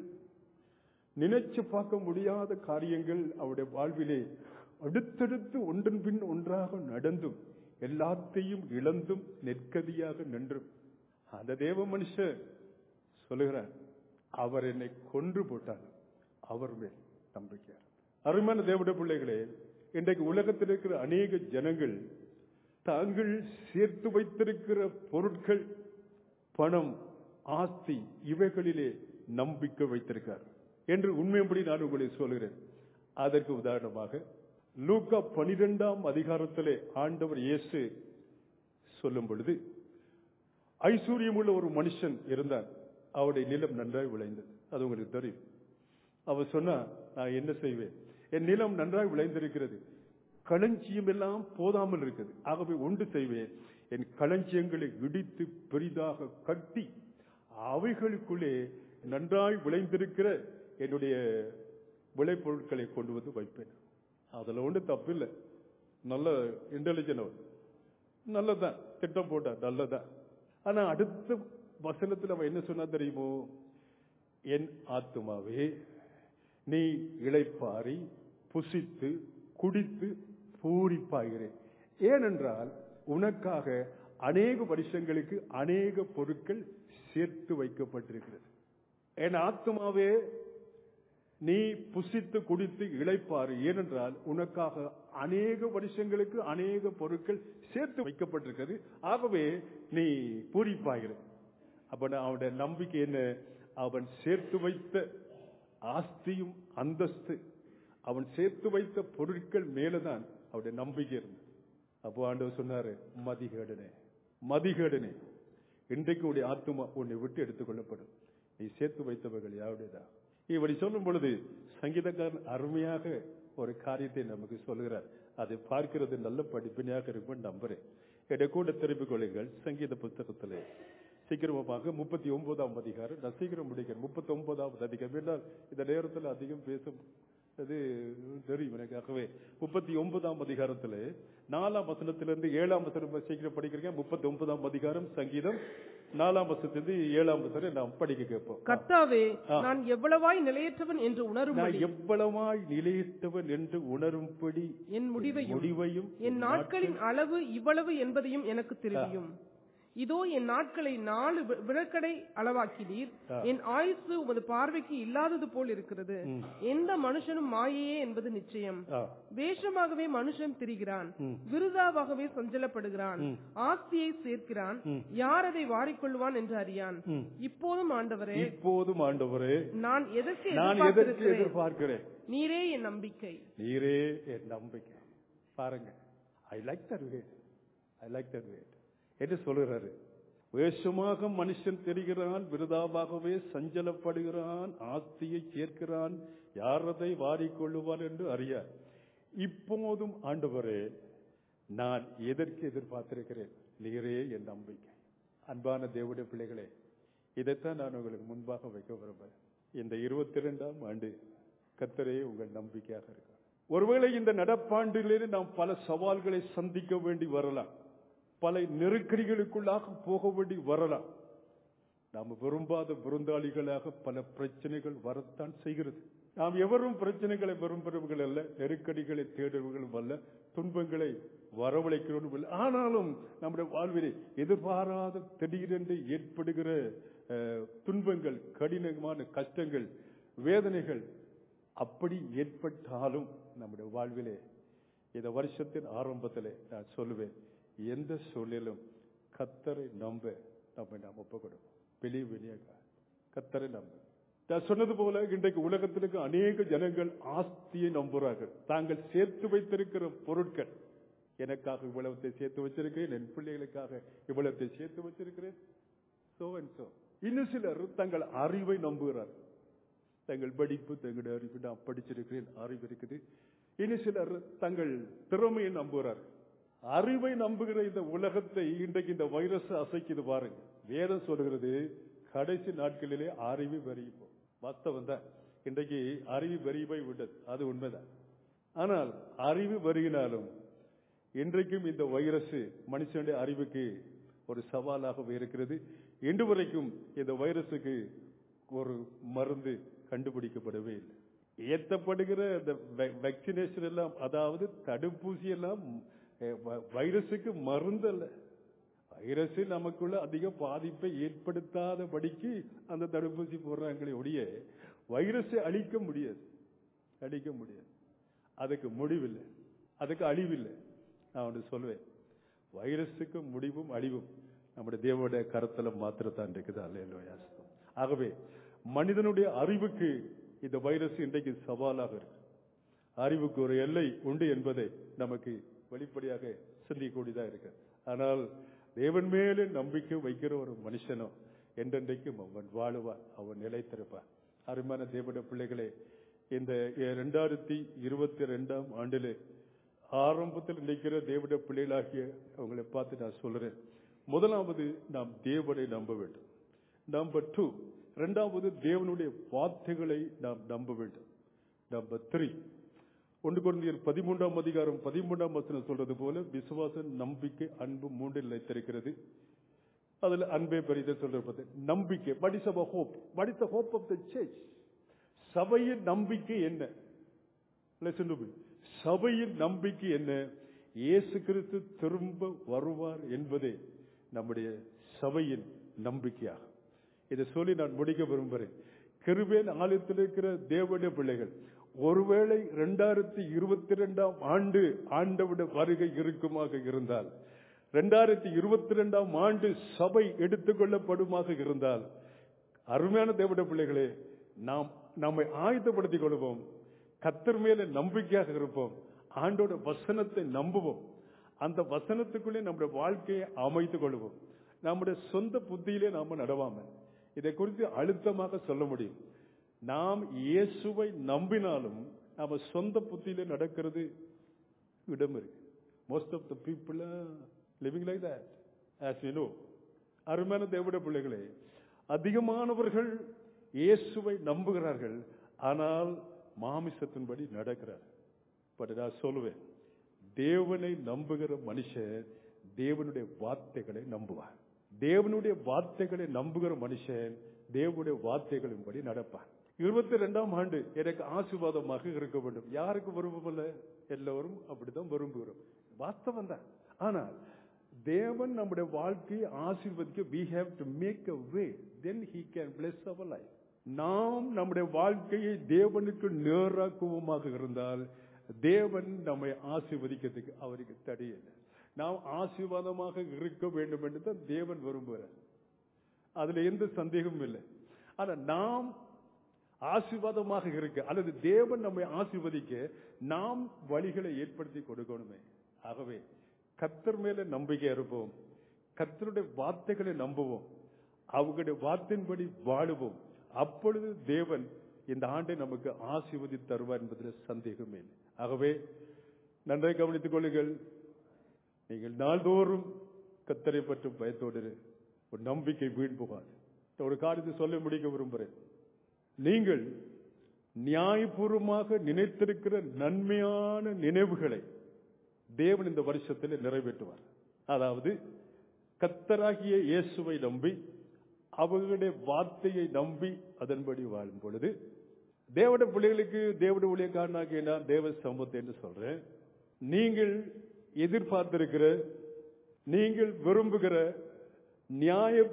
Speaker 3: நினைச்சு பார்க்க முடியாத காரியங்கள் அவருடைய வாழ்விலே அடுத்தடுத்து ஒன்றன் பின் ஒன்றாக நடந்தும் எல்லாத்தையும் இழந்தும் நெற்கதியாக நின்றும் அந்த தேவ மனுஷன் சொல்லுகிறார் அவர் என்னை கொன்று போட்டார் அவர் மேல் நம்பிக்கை அருமையான தேவடைய பிள்ளைகளே இன்றைக்கு உலகத்தில் இருக்கிற அநேக ஜனங்கள் தாங்கள் சேர்த்து வைத்திருக்கிற பொருட்கள் பணம் ஆஸ்தி இவைகளிலே நம்பிக்கை வைத்திருக்கார் என்று உண்மையின்படி நான் உங்களை சொல்கிறேன் அதற்கு உதாரணமாக லூக்கா பனிரெண்டாம் அதிகாரத்திலே ஆண்டவர் இயேசு சொல்லும் பொழுது ஐஸ்வர்யமுள்ள ஒரு மனுஷன் இருந்தான் அவருடைய நிலம் நன்றாய் விளைந்தது அது உங்களுக்கு தெரியும் அவர் சொன்னா நான் என்ன செய்வேன் என் நிலம் நன்றாய் விளைந்திருக்கிறது களஞ்சியம் எல்லாம் போதாமல் இருக்குது ஆகவே ஒன்று செய்வேன் என் களஞ்சியங்களை இடித்து பெரிதாக கட்டி அவைகளுக்குள்ளே நன்றாய் விளைந்திருக்கிற என்னுடைய விளைபொருட்களை கொண்டு வந்து வைப்பேன் அதுல ஒன்று தப்பில்லை நல்ல இன்டெலிஜென்ட் அவர் நல்லதான் திட்டம் போட்டார் நல்லதான் ஆனா அடுத்த வசனத்தில் அவன் என்ன சொன்னா தெரியுமோ என் ஆத்துமாவே நீ இளைப்பாரி புசித்து குடித்து பூரிப்பாகிறேன் ஏனென்றால் உனக்காக அநேக வருஷங்களுக்கு அநேக பொருட்கள் சேர்த்து வைக்கப்பட்டிருக்கிறது என் ஆத்மாவே நீ புசித்து குடித்து இளைப்பாரு ஏனென்றால் உனக்காக அநேக வருஷங்களுக்கு அநேக பொருட்கள் சேர்த்து வைக்கப்பட்டிருக்கிறது ஆகவே நீ பூரிப்பாகிற அப்ப நான் அவனுடைய நம்பிக்கை என்ன அவன் சேர்த்து வைத்த ஆஸ்தியும் அந்தஸ்து அவன் சேர்த்து வைத்த பொருட்கள் மேலதான் அவருடைய நம்பிக்கை இருந்தது அப்போ ஆண்டவர் சொன்னாரு மதிகேடனே மதிகேடனே இன்றைக்கு உடைய ஆத்துமா உன்னை விட்டு எடுத்துக்கொள்ளப்படும் நீ சேர்த்து வைத்தவர்கள் யாருடையதா இப்படி சொல்லும் பொழுது சங்கீதக்காரன் அருமையாக ஒரு காரியத்தை நமக்கு சொல்கிறார் அதை பார்க்கிறது நல்ல படிப்பினையாக இருக்கும் நம்புறேன் என்னை கூட திருப்பிக் கொள்ளுங்கள் சங்கீத புத்தகத்திலே சீக்கிரமாக முப்பத்தி ஒன்பதாம் அதிகாரம் நான் சீக்கிரம் முடிக்கிறேன் முப்பத்தி ஒன்பதாவது அதிகாரம் என்றால் இந்த நேரத்தில் அதிகம் பேசும் அது தெரியும் எனக்கு ஆகவே முப்பத்தி ஒன்பதாம் அதிகாரத்துல நாலாம் வசனத்திலிருந்து ஏழாம் வசனம் சீக்கிரம் படிக்கிறீங்க முப்பத்தி ஒன்பதாம் அதிகாரம் சங்கீதம் நாலாம் வசனத்திலிருந்து ஏழாம் வசனம் நாம் படிக்க கேட்போம்
Speaker 2: கர்த்தாவே
Speaker 3: ஆ.
Speaker 2: நான் எவ்வளவாய் நிலையற்றவன் என்று
Speaker 3: நான்
Speaker 2: உணரும்படி
Speaker 3: எவ்வளவாய் நிலையிட்டவன் என்று உணரும்படி
Speaker 2: என் முடிவையும்
Speaker 3: முடிவையும்
Speaker 2: என் நாட்களின் அளவு இவ்வளவு என்பதையும் எனக்கு தெரியும் இதோ என் நாட்களை நாலு வி- விழக்கடை அளவாக்கினீர்
Speaker 3: ஆ.
Speaker 2: என் ஆயுசு உமது பார்வைக்கு இல்லாதது போல் இருக்கிறது எந்த மனுஷனும் மாயையே என்பது நிச்சயம்
Speaker 3: ஆ,
Speaker 2: வேஷமாகவே மனுஷன் திரிகிறான்
Speaker 3: ம்.
Speaker 2: விருதாவாகவே சஞ்சலப்படுகிறான்
Speaker 3: ம்.
Speaker 2: ஆஸ்தியை சேர்க்கிறான்
Speaker 3: ம்.
Speaker 2: யார் அதை வாரிக்கொள்வான் என்று அறியான்
Speaker 3: ம்.
Speaker 2: இப்போதும் ஆண்டவரே
Speaker 3: இப்போதும் ஆண்டவரே
Speaker 2: நான் எதற்கு
Speaker 3: நான் எதற்கு
Speaker 2: எதிர்பார்த்திருக்கிறேன்
Speaker 3: எதிர்பார்க்கிறேன்
Speaker 2: நீரே என் நம்பிக்கை
Speaker 3: நீரே என் நம்பிக்கை பாருங்க I like that wait I like that wait என்று சொல்லுகிறாரு வேஷமாக மனுஷன் தெரிகிறான் விருதாவாகவே சஞ்சலப்படுகிறான் ஆஸ்தியை சேர்க்கிறான் யார் அதை வாரிக்கொள்ளுவார் என்று அறியார் இப்போதும் ஆண்டவரே நான் எதற்கு எதிர்பார்த்திருக்கிறேன் நீரே என் நம்பிக்கை அன்பான தேவடைய பிள்ளைகளே இதைத்தான் நான் உங்களுக்கு முன்பாக வைக்க விரும்புகிறேன் இந்த இருபத்தி இரண்டாம் ஆண்டு கத்தரே உங்கள் நம்பிக்கையாக இருக்கும் ஒருவேளை இந்த நடப்பாண்டிலே நாம் பல சவால்களை சந்திக்க வேண்டி வரலாம் பல நெருக்கடிகளுக்குள்ளாக போக வேண்டி வரலாம் நாம் விரும்பாத விருந்தாளிகளாக பல பிரச்சனைகள் வரத்தான் செய்கிறது நாம் எவரும் பிரச்சனைகளை விரும்புகிறவர்கள் அல்ல நெருக்கடிகளை தேடுவர்களும் அல்ல துன்பங்களை வரவழைக்கிறவர்கள் அல்ல ஆனாலும் நம்முடைய வாழ்விலே எதிர்பாராத திடீரென்று ஏற்படுகிற அஹ், துன்பங்கள் கடினமான கஷ்டங்கள் வேதனைகள் அப்படி ஏற்பட்டாலும் நம்முடைய வாழ்விலே இந்த வருஷத்தின் ஆரம்பத்திலே நான் சொல்லுவேன் எந்த சூழலிலும் கத்தரை நம்ப நம்மை நாம் ஒப்புக்கொடுவோம் வெளியே வெளியே கத்தரை நம்ப நான் சொன்னது போல இன்றைக்கு உலகத்தில் இருக்க அநேக ஜனங்கள் ஆஸ்தியை நம்புகிறார்கள் தாங்கள் சேர்த்து வைத்திருக்கிற பொருட்கள் எனக்காக இவ்வளவத்தை சேர்த்து வச்சிருக்கிறேன் என் பிள்ளைகளுக்காக இவ்வளவத்தை சேர்த்து வச்சிருக்கிறேன் சோ அண்ட் சோ இன்னும் சிலர் தங்கள் அறிவை நம்புகிறார்கள் தங்கள் படிப்பு தங்களுடைய அறிவு நான் படிச்சிருக்கிறேன் அறிவு இருக்குது இன்னும் சிலர் தங்கள் திறமையை நம்புகிறார்கள் அறிவை நம்புகிற இந்த உலகத்தை இன்றைக்கு இந்த வைரஸ் அசைக்குது பாருங்க வேதம் சொல்கிறது கடைசி நாட்களிலே அறிவு பெருகிப்போம் வாஸ்தவம் தான் இன்றைக்கு அறிவு பெருகி போய் விட்டது அது உண்மைதான் ஆனால் அறிவு பெருகினாலும் இன்றைக்கும் இந்த வைரஸ் மனுஷனுடைய அறிவுக்கு ஒரு சவாலாகவே இருக்கிறது இன்று வரைக்கும் இந்த வைரஸுக்கு ஒரு மருந்து கண்டுபிடிக்கப்படவே இல்லை ஏற்றப்படுகிற இந்த வேக்சினேஷன் எல்லாம் அதாவது தடுப்பூசி எல்லாம் அஹ், வ- வைரஸுக்கு மருந்து அல்ல வைரஸ் நமக்குள்ள அதிக பாதிப்பை ஏற்படுத்தாதபடிக்கு அந்த தடுப்பூசி போடுறாங்களே ஒழிய வைரஸை அழிக்க முடியாது அழிக்க முடியாது அதுக்கு முடிவில்லை அதுக்கு அழிவில்லை நான் ஒன்று சொல்வேன் வைரஸுக்கு முடிவும் அழிவும் நம்முடைய தேவனுடைய கருத்துல மாத்திரத்தான் இருக்குது அல்ல ஆகவே மனிதனுடைய அறிவுக்கு இந்த வைரஸ் இன்றைக்கு சவாலாக இருக்கு அறிவுக்கு ஒரு எல்லை உண்டு என்பதை நமக்கு வெளிப்படையாக சிந்திக்கூடியதா இருக்கு ஆனால் தேவன் மேலே நம்பிக்கை வைக்கிற ஒரு மனுஷனோ என்றென்றைக்கும் அவன் வாழுவான் அவன் நிலைத்திருப்பான் அருமையான தேவனுடைய பிள்ளைகளே இந்த இரண்டாயிரத்தி இருபத்தி ரெண்டாம் ஆண்டிலே ஆரம்பத்தில் நிற்கிற தேவனுடைய பிள்ளைகளாகிய அவங்களை பார்த்து நான் சொல்றேன் முதலாவது நாம் தேவனை நம்ப வேண்டும் நம்பர் டூ இரண்டாவது தேவனுடைய வார்த்தைகளை நாம் நம்ப வேண்டும் நம்பர் த்ரீ ஒன்று குழந்தையர் பதிமூன்றாம் அதிகாரம் பதிமூன்றாம் வசனம் சொல்றது போல விசுவாசம் நம்பிக்கை அன்பு மூன்றில் நிலைத்திருக்கிறது அதுல அன்பே பெரிதை சொல்றது நம்பிக்கை what is our hope what is the hope of the church சபையின் நம்பிக்கை என்ன Listen to me. சபையின் நம்பிக்கை என்ன இயேசு கிறிஸ்து திரும்ப வருவார் என்பதே நம்முடைய சபையின் நம்பிக்கையாகும் இதை சொல்லி நான் முடிக்க விரும்புகிறேன் கிருபேன் ஆலயத்தில் இருக்கிற தேவனுடைய பிள்ளைகள் ஒருவேளை இரண்டாயிரத்தி இருபத்தி ரெண்டாம் ஆண்டு ஆண்டவுடைய வருகை இருக்குமாக இருந்தால் இரண்டாயிரத்தி இருபத்தி ரெண்டாம் ஆண்டு சபை எடுத்துக்கொள்ளப்படுமாக இருந்தால் அருமையான தேவனுடைய பிள்ளைகளே நாம் நம்மை ஆயத்தப்படுத்திக் கொள்வோம் கத்தர் மேல நம்பிக்கையாக இருப்போம் ஆண்டோட வசனத்தை நம்புவோம் அந்த வசனத்துக்குள்ளே நம்முடைய வாழ்க்கையை அமைத்துக் கொள்வோம் நம்முடைய சொந்த புத்தியிலே நாம நடவாம இதை குறித்து அழுத்தமாக சொல்ல முடியும் நாம் இயேசுவை நம்பினாலும் நாம சொந்த புத்தியிலே நடக்கிறது இடம் இருக்கு most of the people living like that as you know அருமையான தேவடைய பிள்ளைகளே அதிகமானவர்கள் இயேசுவை நம்புகிறார்கள் ஆனால் மாமிசத்தின்படி நடக்கிறார் பட் நான் சொல்லுவேன் தேவனை நம்புகிற மனுஷன் தேவனுடைய வார்த்தைகளை நம்புவார் தேவனுடைய வார்த்தைகளை நம்புகிற மனுஷன் தேவனுடைய வார்த்தைகளின்படி நடப்பான் இருபத்தி ரெண்டாம் ஆண்டு எனக்கு ஆசீர்வாதமாக இருக்க வேண்டும் யாருக்கு விரும்பவில்லை எல்லோரும் அப்படிதான் விரும்புகிறோம் வாஸ்தவம் தான் ஆனால் தேவன் நம்முடைய வாழ்க்கையை ஆசீர்வதிக்க we have to make a way then he can bless our life நாம் நம்முடைய வாழ்க்கையை தேவனுக்கு நேராக்குவோமாக இருந்தால் தேவன் நம்மை ஆசீர்வதிக்கிறதுக்கு அவருக்கு தடையில்லை நாம் ஆசீர்வாதமாக இருக்க வேண்டும் என்று தான் தேவன் விரும்புகிறார் அதுல எந்த சந்தேகமும் இல்லை ஆனா நாம் ஆசீர்வாதமாக இருக்க அல்லது தேவன் நம்மை ஆசீர்வதிக்க நாம் வழிகளை ஏற்படுத்தி கொடுக்கணுமே ஆகவே கத்தர் மேல நம்பிக்கை இருப்போம் கத்தருடைய வார்த்தைகளை நம்புவோம் அவங்களுடைய வார்த்தையின்படி வாழுவோம் அப்பொழுது தேவன் இந்த ஆண்டை நமக்கு ஆசீர்வதி தருவார் என்பதில் சந்தேகமே இல்லை ஆகவே நன்றாக கவனித்துக் கொள்ளுங்கள் நீங்கள் நாள்தோறும் கத்தரை பற்றும் பயத்தோடு இரு. ஒரு நம்பிக்கை வீண் போகாது ஒரு காரியத்தை சொல்ல முடிக்க விரும்புகிறேன் நீங்கள் நியாயபூர்வமாக நினைத்திருக்கிற நன்மையான நினைவுகளை தேவன் இந்த வருஷத்தில் நிறைவேற்றுவார் அதாவது கத்தராகிய இயேசுவை நம்பி அவர்களுடைய வார்த்தையை நம்பி அதன்படி வாழும் பொழுது தேவட பிள்ளைகளுக்கு தேவட ஊழியக்காரனாகிய நான் தேவ சமூகத்தை என்று சொல்றேன் நீங்கள் எதிர்பார்த்திருக்கிற நீங்கள் விரும்புகிற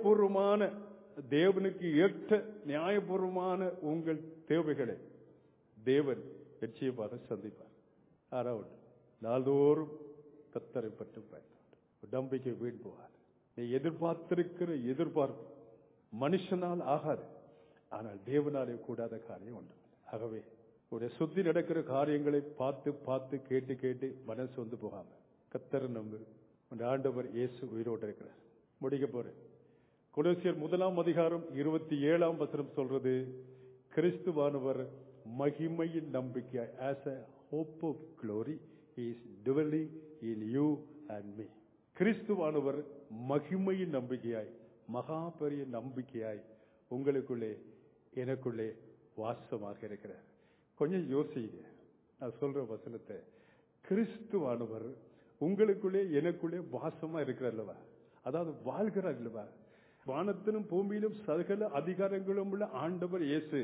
Speaker 3: நியாயபூர்வமான தேவனுக்கு ஏற்ற நியாயபூர்வமான உங்கள் தேவைகளை தேவன் நிச்சயமாக சந்திப்பார் ஆறாவது நாள்தோறும் கத்தரை பற்றி பயன்படும் நம்பிக்கை வீண் போகாது நீ எதிர்பார்த்திருக்கிற எதிர்பார்ப்பு மனுஷனால் ஆகாது ஆனால் தேவனாலே கூடாத காரியம் உண்டு ஆகவே உடைய சுத்தி நடக்கிற காரியங்களை பார்த்து பார்த்து கேட்டு கேட்டு மனசு வந்து போகாம கத்தர் நம்பு உன் ஆண்டவர் இயேசு உயிரோடு இருக்கிறார் முடிக்க போறேன் கொலோசியர் முதலாம் அதிகாரம் இருபத்தி ஏழாம் வசனம் சொல்றது கிறிஸ்துவானவர் மகிமையின் நம்பிக்கை as a hope of glory is dwelling in you and me கிறிஸ்துவானவர் மகிமையின் நம்பிக்கையாய் மகா பெரிய நம்பிக்கையாய் உங்களுக்குள்ளே எனக்குள்ளே வாசமாக இருக்கிறார் கொஞ்சம் யோசிங்க நான் சொல்ற வசனத்தை கிறிஸ்துவானவர் உங்களுக்குள்ளே எனக்குள்ளே வாசமா இருக்கிறார் அல்லவா அதாவது வாழ்கிறார் அல்லவா வானத்திலும் பூமியிலும் சகல அதிகாரங்களும் உள்ள ஆண்டவர் இயேசு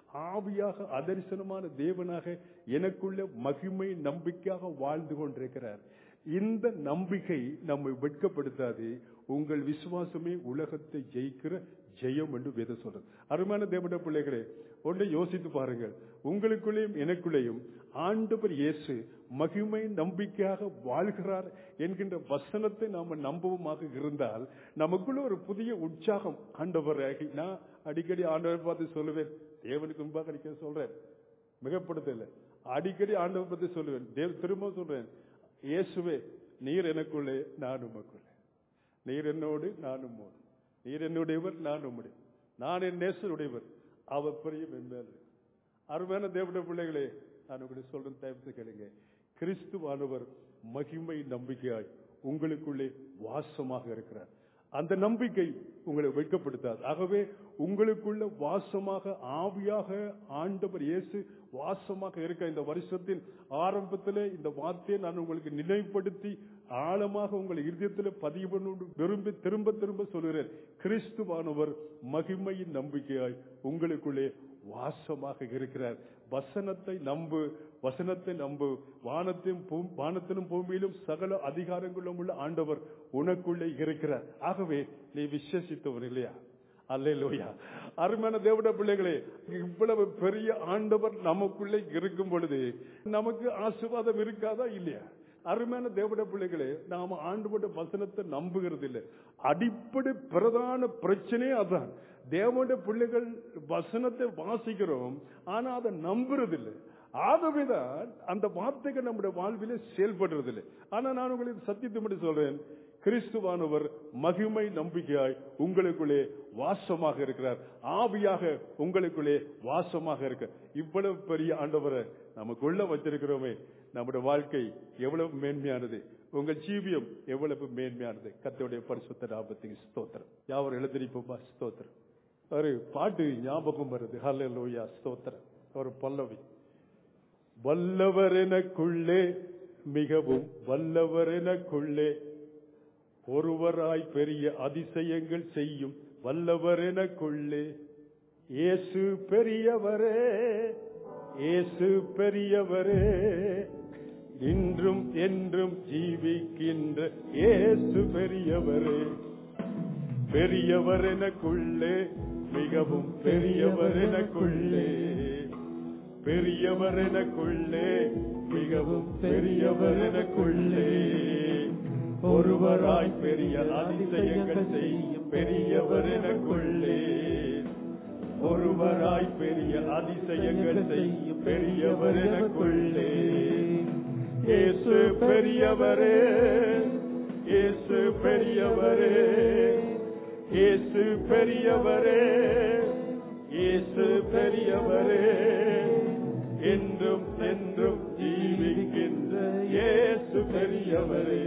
Speaker 3: ஆவியாக அதரிசனமான தேவனாக எனக்குள்ள மகிமை நம்பிக்கையாக வாழ்ந்து கொண்டிருக்கிறார் இந்த நம்பிக்கை நம்மை வெட்கப்படுத்தாது உங்கள் விசுவாசமே உலகத்தை ஜெயிக்கிற ஜெயம் என்று வேதம் சொல்றது அருமையான தேவட பிள்ளைகளே ஒன்றை யோசித்து பாருங்கள் உங்களுக்குள்ளேயும் எனக்குள்ளேயும் ஆண்டவர் இயேசு மகிமை நம்பிக்கையாக வாழ்கிறார் என்கின்ற வசனத்தை நாம நம்பவுமாக இருந்தால் நமக்குள்ள ஒரு புதிய உற்சாகம் ஆண்டவர் நான் அடிக்கடி ஆண்டவர் பார்த்து சொல்லுவேன் தேவனுக்கு முன்பாக அடிக்க சொல்றேன் மிகப்படுத்தல அடிக்கடி ஆண்டவர் பத்தி சொல்லுவேன் தேவ திரும்ப சொல்றேன் இயேசுவே நீர் எனக்குள்ளே நான் உமக்குள்ளே நீர் என்னோடு நான் உம்மோடு நீர் என்னுடையவர் நான் உம்முடைய நான் என் நேசருடையவர் அவர் பெரிய மென்மேல் அருமையான தேவட பிள்ளைகளே நான் உங்களுக்கு சொல்றேன் தயவு கேளுங்க கிறிஸ்துவானவர் மகிமை நம்பிக்கையாய் உங்களுக்குள்ளே வாசமாக இருக்கிறார் அந்த நம்பிக்கை உங்களை வைக்கப்படுத்தாது ஆகவே உங்களுக்குள்ள வாசமாக ஆவியாக ஆண்டவர் இயேசு வாசமாக இருக்க இந்த வருஷத்தின் ஆரம்பத்திலே இந்த வார்த்தையை நான் உங்களுக்கு நினைவுபடுத்தி ஆழமாக உங்கள் இருதயத்தில் பதிவு பண்ண விரும்பி திரும்ப திரும்ப சொல்கிறேன் கிறிஸ்துவானவர் மகிமையின் நம்பிக்கையாய் உங்களுக்குள்ளே வாசமாக இருக்கிறார் வசனத்தை நம்பு வசனத்தை நம்பு வானத்தையும் பூ- வானத்திலும் பூமியிலும் சகல அதிகாரங்களும் உள்ள ஆண்டவர் உனக்குள்ளே இருக்கிறார் ஆகவே நீ விசேஷித்தவர் இல்லையா அல்லேலூயா அருமையான தேவட பிள்ளைகளே இவ்வளவு பெரிய ஆண்டவர் நமக்குள்ளே இருக்கும் பொழுது நமக்கு ஆசீர்வாதம் இருக்காதா இல்லையா அருமையான தேவட பிள்ளைகளே நாம ஆண்டவருடைய வசனத்தை நம்புகிறது இல்லை அடிப்படை பிரதான பிரச்சனையே அதான் தேவனுடைய பிள்ளைகள் வசனத்தை வாசிக்கிறோம் ஆனா அதை நம்புறது இல்லை ஆகவேதான் அந்த வார்த்தைகள் நம்முடைய வாழ்விலே செயல்படுறது இல்லை ஆனா நான் உங்களுக்கு சத்தியத்தை மட்டும் சொல்றேன் கிறிஸ்துவானவர் மகிமை நம்பிக்கையாய் உங்களுக்குள்ளே வாசமாக இருக்கிறார் ஆவியாக உங்களுக்குள்ளே வாசமாக இருக்க இவ்வளவு பெரிய ஆண்டவரை நமக்குள்ள வச்சிருக்கிறோமே நம்முடைய வாழ்க்கை எவ்வளவு மேன்மையானது உங்கள் ஜீவியம் எவ்வளவு மேன்மையானது கத்தோடைய பரிசுத்த நாமத்துக்கு ஸ்தோத்திரம் யாவர் எழுந்திருப்போமா ஸ்தோத்திரம் ஒரு பாட்டு ஞாபகம் வருது ஹல்லேலூயா ஸ்தோத்திரம் ஒரு பல்லவி வல்லவர் எனக்குள்ளே மிகவும் வல்லவர் எனக்குள்ளே ஒருவராய் பெரிய அதிசயங்கள் செய்யும் வல்லவர் எனக்குள்ளே இயேசு பெரியவரே இயேசு பெரியவரே இன்றும் என்றும் ஜீவிக்கின்ற இயேசு பெரியவரே பெரியவர் எனக்குள்ளே மிகவும் பெரியவர் எனக்குள்ளே பெரியவர் எனக்குள்ளே மிகவும் பெரியவர் எனக்குள்ளே ஒருவராய் பெரிய அதிசயங்கள் செய்யும் பெரியவர் எனக்குள்ளே ஒருவராய் பெரிய அதிசயங்கள் செய்யும் பெரியவர் எனக்குள்ளே இயேசு பெரியவரே இயேசு பெரியவரே இயேசு பெரியவரே இயேசு பெரியவரே என்றும் என்றும் ஜீவிக்கின்ற இயேசு பெரியவரே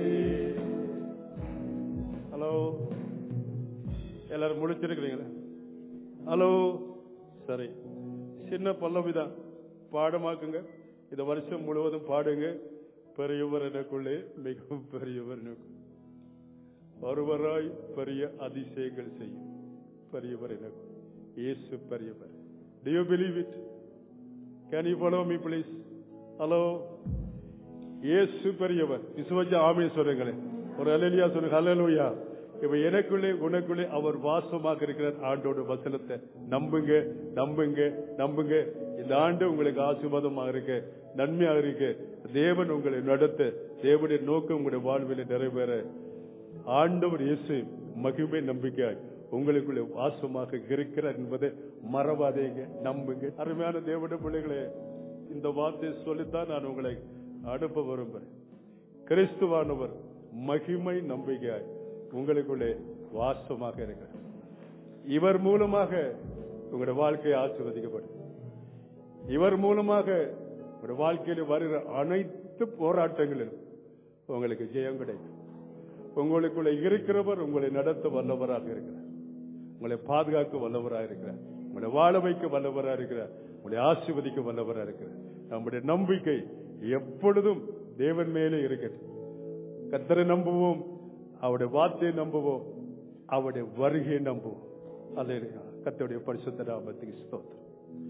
Speaker 3: ஹலோ எல்லாரும் முடிச்சிருக்கிறீங்களா ஹலோ சரி சின்ன பல்லவிதான் பாடமாக்குங்க இந்த வருஷம் முழுவதும் பாடுங்க பெரியவர் எனக்குள்ளே மிகவும் பெரியவர் எனக்குள்ளே ஒருவராய் பெரிய அதிசயங்கள் செய்யும் பெரியவர் எனக்கு இயேசு பெரியவர் do you believe it can you follow me please hello இயேசு பெரியவர் விசுவஜ ஆமே சொல்லுங்களேன் ஒரு அலலியா சொல்லுங்க ஹalleluya இப்ப எனக்குள்ளே உனக்குள்ளே அவர் வாசமாக இருக்கிறார் ஆண்டோட வசனத்தை நம்புங்க நம்புங்க நம்புங்க இந்த ஆண்டு உங்களுக்கு ஆசீர்வாதமாக இருக்க நன்மையாக இருக்க தேவன் உங்களை நடத்த தேவனுடைய நோக்கம் உங்களுடைய வாழ்வில் நிறைவேற ஆண்டவர் இயேசு மகிமை நம்பிக்கையாய் உங்களுக்குள்ளே வாசமாக இருக்கிறார் என்பதை மறவாதீங்க நம்புங்க அருமையான தேவனுடைய பிள்ளைகளே இந்த வார்த்தையை சொல்லித்தான் நான் உங்களை அனுப்ப விரும்புகிறேன் கிறிஸ்துவானவர் மகிமை நம்பிக்கையாய் உங்களுக்குள்ளே வாசமாக இருக்கிறார் இவர் மூலமாக உங்களுடைய வாழ்க்கை ஆசீர்வதிக்கப்படும் இவர் மூலமாக உங்களுடைய வாழ்க்கையில் வருகிற அனைத்து போராட்டங்களிலும் உங்களுக்கு ஜெயம் கிடைக்கும் உங்களுக்குள்ள இருக்கிறவர் உங்களை நடத்த வல்லவராக இருக்கிறார் உங்களை பாதுகாக்க வல்லவராக இருக்கிறார் உங்களை வாழ வைக்க வல்லவராக இருக்கிறார் உங்களை ஆசீர்வதிக்க வல்லவராக இருக்கிறார் நம்முடைய நம்பிக்கை எப்பொழுதும் தேவன் மேலே இருக்கட்டும் கத்தரை நம்புவோம் அவருடைய வார்த்தையை நம்புவோம் அவருடைய வருகையை நம்புவோம் அல்ல கத்தருடைய பரிசுத்த நாமத்துக்கு ஸ்தோத்திரம்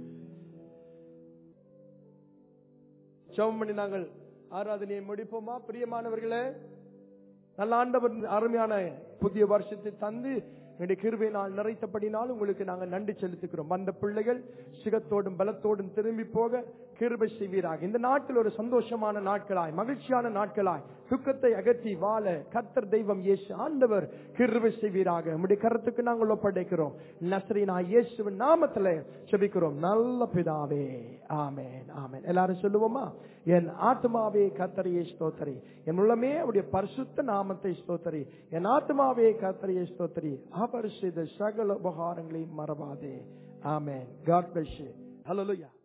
Speaker 1: ஜெபம் பண்ணி நாங்கள் ஆராதனையை முடிப்போமா பிரியமானவர்களே நல்ல ஆண்டவர் அருமையான புதிய வருஷத்தை தந்து என்னுடைய கிருபை நாள் நிறைத்தபடினால் உங்களுக்கு நாங்கள் நன்றி செலுத்துகிறோம் வந்த பிள்ளைகள் சுகத்தோடும் பலத்தோடும் திரும்பி போக கிருபை செய்வீராக இந்த நாட்டில் ஒரு சந்தோஷமான நாட்களாய் மகிழ்ச்சியான நாட்களாய் துக்கத்தை அகற்றி வாழ கர்த்தர் தெய்வம் இயேசு ஆண்டவர் கிருபை செய்வீராக நம்முடைய கருத்துக்கு நாங்கள் ஒப்படைக்கிறோம் நசரீனா இயேசுவின் நாமத்துல செபிக்கிறோம் நல்ல பிதாவே ஆமென் ஆமென் எல்லாரும் சொல்லுவோமா என் ஆத்மாவே கத்தரியை ஸ்தோத்தரி என் உள்ளமே அவருடைய பரிசுத்த நாமத்தை ஸ்தோத்தரி என் ஆத்மாவே கத்தரியை ஸ்தோத்தரி அவர் செய்த சகல உபகாரங்களையும் மறவாதே ஆமென் காட் பிளஸ் யூ ஹalleluya